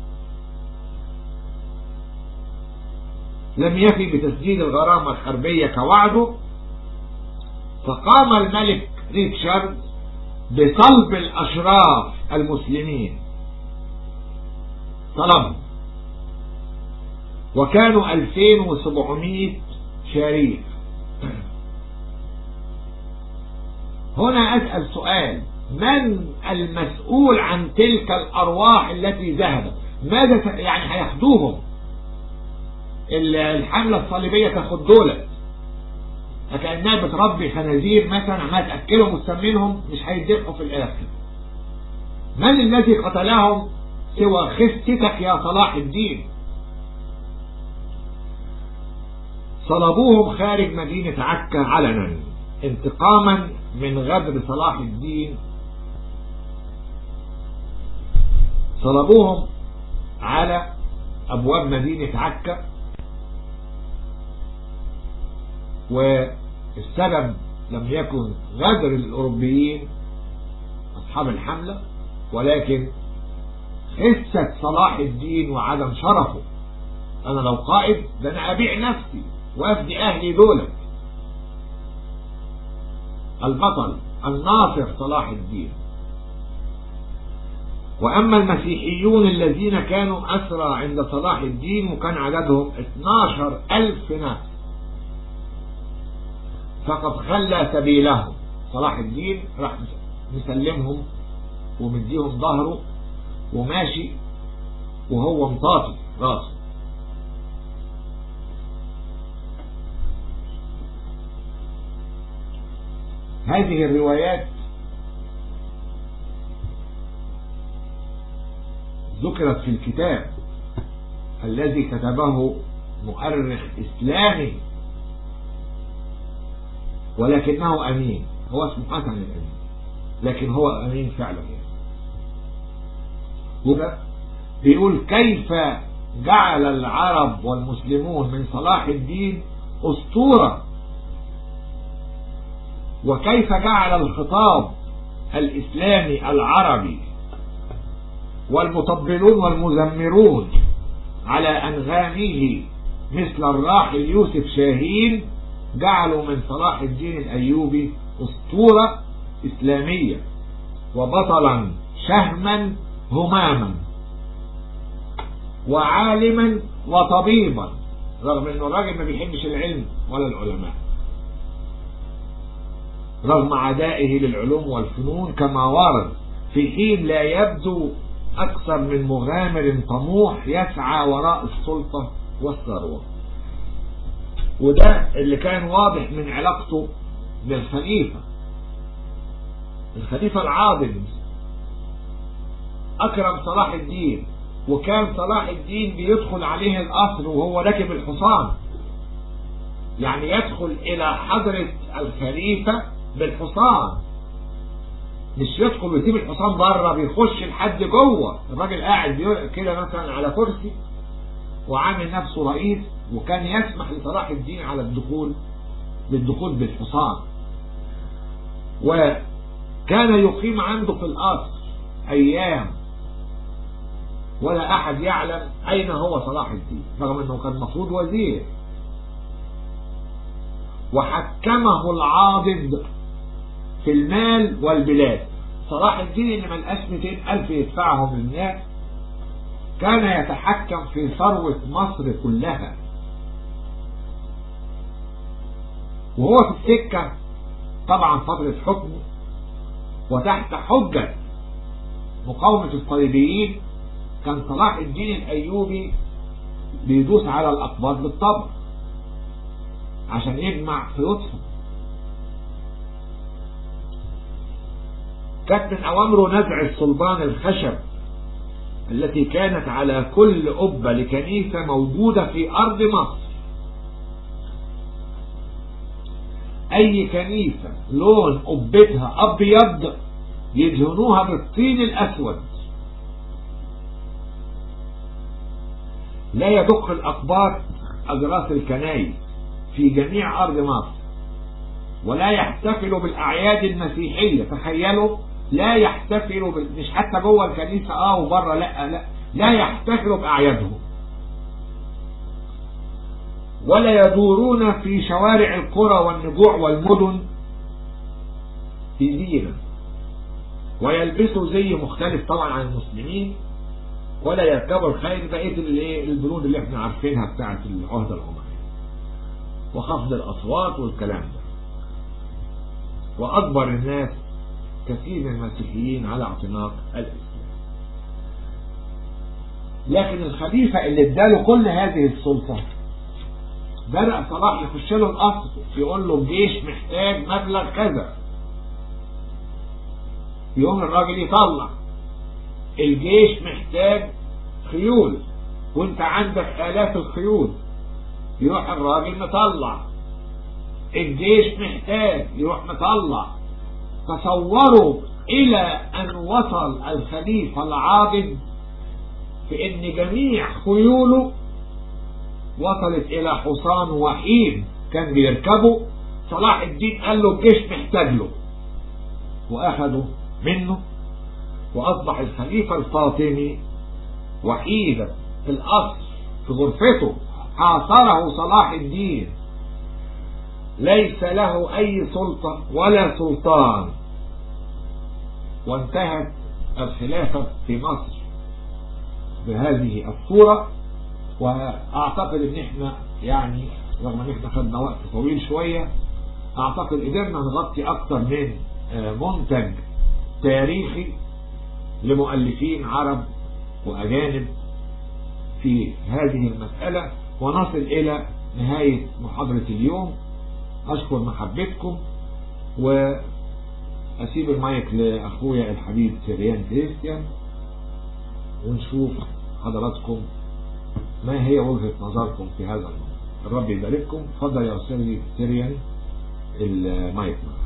لم يفي بتسديد الغرامة الحربية كوعده فقام الملك ريتشارد بطلب الأشراف المسلمين طلبوا وكانوا 2700 شريف هنا أسأل سؤال من المسؤول عن تلك الأرواح التي ذهبت ماذا يعني هياخدوهم الحملة الصليبية تاخد دولة فكأنها بتربي خنازير مثلا عمال تأكلهم وتسمنهم مش هيدفعوا في الآخر من الذي قتلهم سوى خفتك يا صلاح الدين صلبوهم خارج مدينة عكا علنا انتقاما من غدر صلاح الدين صلبوهم على أبواب مدينة عكا والسبب لم يكن غدر الأوروبيين أصحاب الحملة ولكن خسة صلاح الدين وعدم شرفه أنا لو قائد ده أنا أبيع نفسي وأفدي أهلي دولت البطل الناصر صلاح الدين وأما المسيحيون الذين كانوا أسرى عند صلاح الدين وكان عددهم 12 ألف نفس فقد خلى سبيلهم صلاح الدين راح مسلمهم ومديهم ظهره وماشي وهو مطاطي راسه هذه الروايات ذكرت في الكتاب الذي كتبه مؤرخ إسلامي ولكنه أمين هو اسمه حسن الأمين لكن هو أمين فعلا يعني بيقول كيف جعل العرب والمسلمون من صلاح الدين أسطورة وكيف جعل الخطاب الإسلامي العربي والمطبلون والمزمرون على أنغامه مثل الراحل يوسف شاهين جعلوا من صلاح الدين الأيوبي أسطورة إسلامية وبطلا شهما هماما وعالما وطبيبا رغم انه الراجل ما بيحبش العلم ولا العلماء رغم عدائه للعلوم والفنون كما ورد في حين لا يبدو أكثر من مغامر طموح يسعى وراء السلطة والثروة وده اللي كان واضح من علاقته بالخليفة الخليفة العاضل أكرم صلاح الدين وكان صلاح الدين بيدخل عليه القصر وهو راكب الحصان يعني يدخل إلى حضرة الخليفة بالحصان مش يدخل ويسيب الحصان بره بيخش لحد جوه الراجل قاعد كده مثلا على كرسي وعامل نفسه رئيس وكان يسمح لصلاح الدين على الدخول للدخول بالحصان وكان يقيم عنده في القصر ايام ولا احد يعلم اين هو صلاح الدين رغم انه كان مفروض وزير وحكمه العاضد في المال والبلاد صلاح الدين اللي ملقاش 200 ألف يدفعهم للناس كان يتحكم في ثروة مصر كلها وهو في السكة طبعا فترة حكمه وتحت حجة مقاومة الصليبيين كان صلاح الدين الأيوبي بيدوس على الأقباط بالطبع عشان يجمع فلوسهم كانت من أوامره نزع الصلبان الخشب التي كانت على كل قبة لكنيسة موجودة في أرض مصر أي كنيسة لون قبتها أبيض يدهنوها بالطين الأسود لا يدق الأقباط أجراس الكنايس في جميع أرض مصر ولا يحتفلوا بالأعياد المسيحية تخيلوا لا يحتفلوا بال... مش حتى جوه الكنيسة اه وبره لا لا لا يحتفلوا بأعيادهم ولا يدورون في شوارع القرى والنجوع والمدن في زينة ويلبسوا زي مختلف طبعا عن المسلمين ولا يركبوا الخيل بقية البنود اللي احنا عارفينها بتاعت العهدة العمرية وخفض الأصوات والكلام ده وأكبر الناس كثير من المسيحيين على اعتناق الإسلام لكن الخليفة اللي اداله كل هذه السلطة بدأ صلاح يخش له القصر يقول له الجيش محتاج مبلغ كذا يقوم الراجل يطلع الجيش محتاج خيول وانت عندك آلاف الخيول يروح الراجل مطلع الجيش محتاج يروح مطلع تصوروا إلى أن وصل الخليفة العاضد في أن جميع خيوله وصلت إلى حصان وحيد كان بيركبه صلاح الدين قال له الجيش محتاج له وأخذوا منه وأصبح الخليفة الفاطمي وحيدا في القصر في غرفته حاصره صلاح الدين ليس له أي سلطة ولا سلطان وانتهت الخلافة في مصر بهذه الصورة واعتقد ان احنا يعني رغم ان احنا خدنا وقت طويل شوية اعتقد قدرنا نغطي اكتر من منتج تاريخي لمؤلفين عرب واجانب في هذه المسألة ونصل الى نهاية محاضرة اليوم اشكر محبتكم واسيب المايك لاخويا الحبيب سيريان كريستيان ونشوف حضراتكم ما هي وجهة نظركم في هذا الموضوع الرب يبارككم اتفضل يا استاذ سيريان المايك معك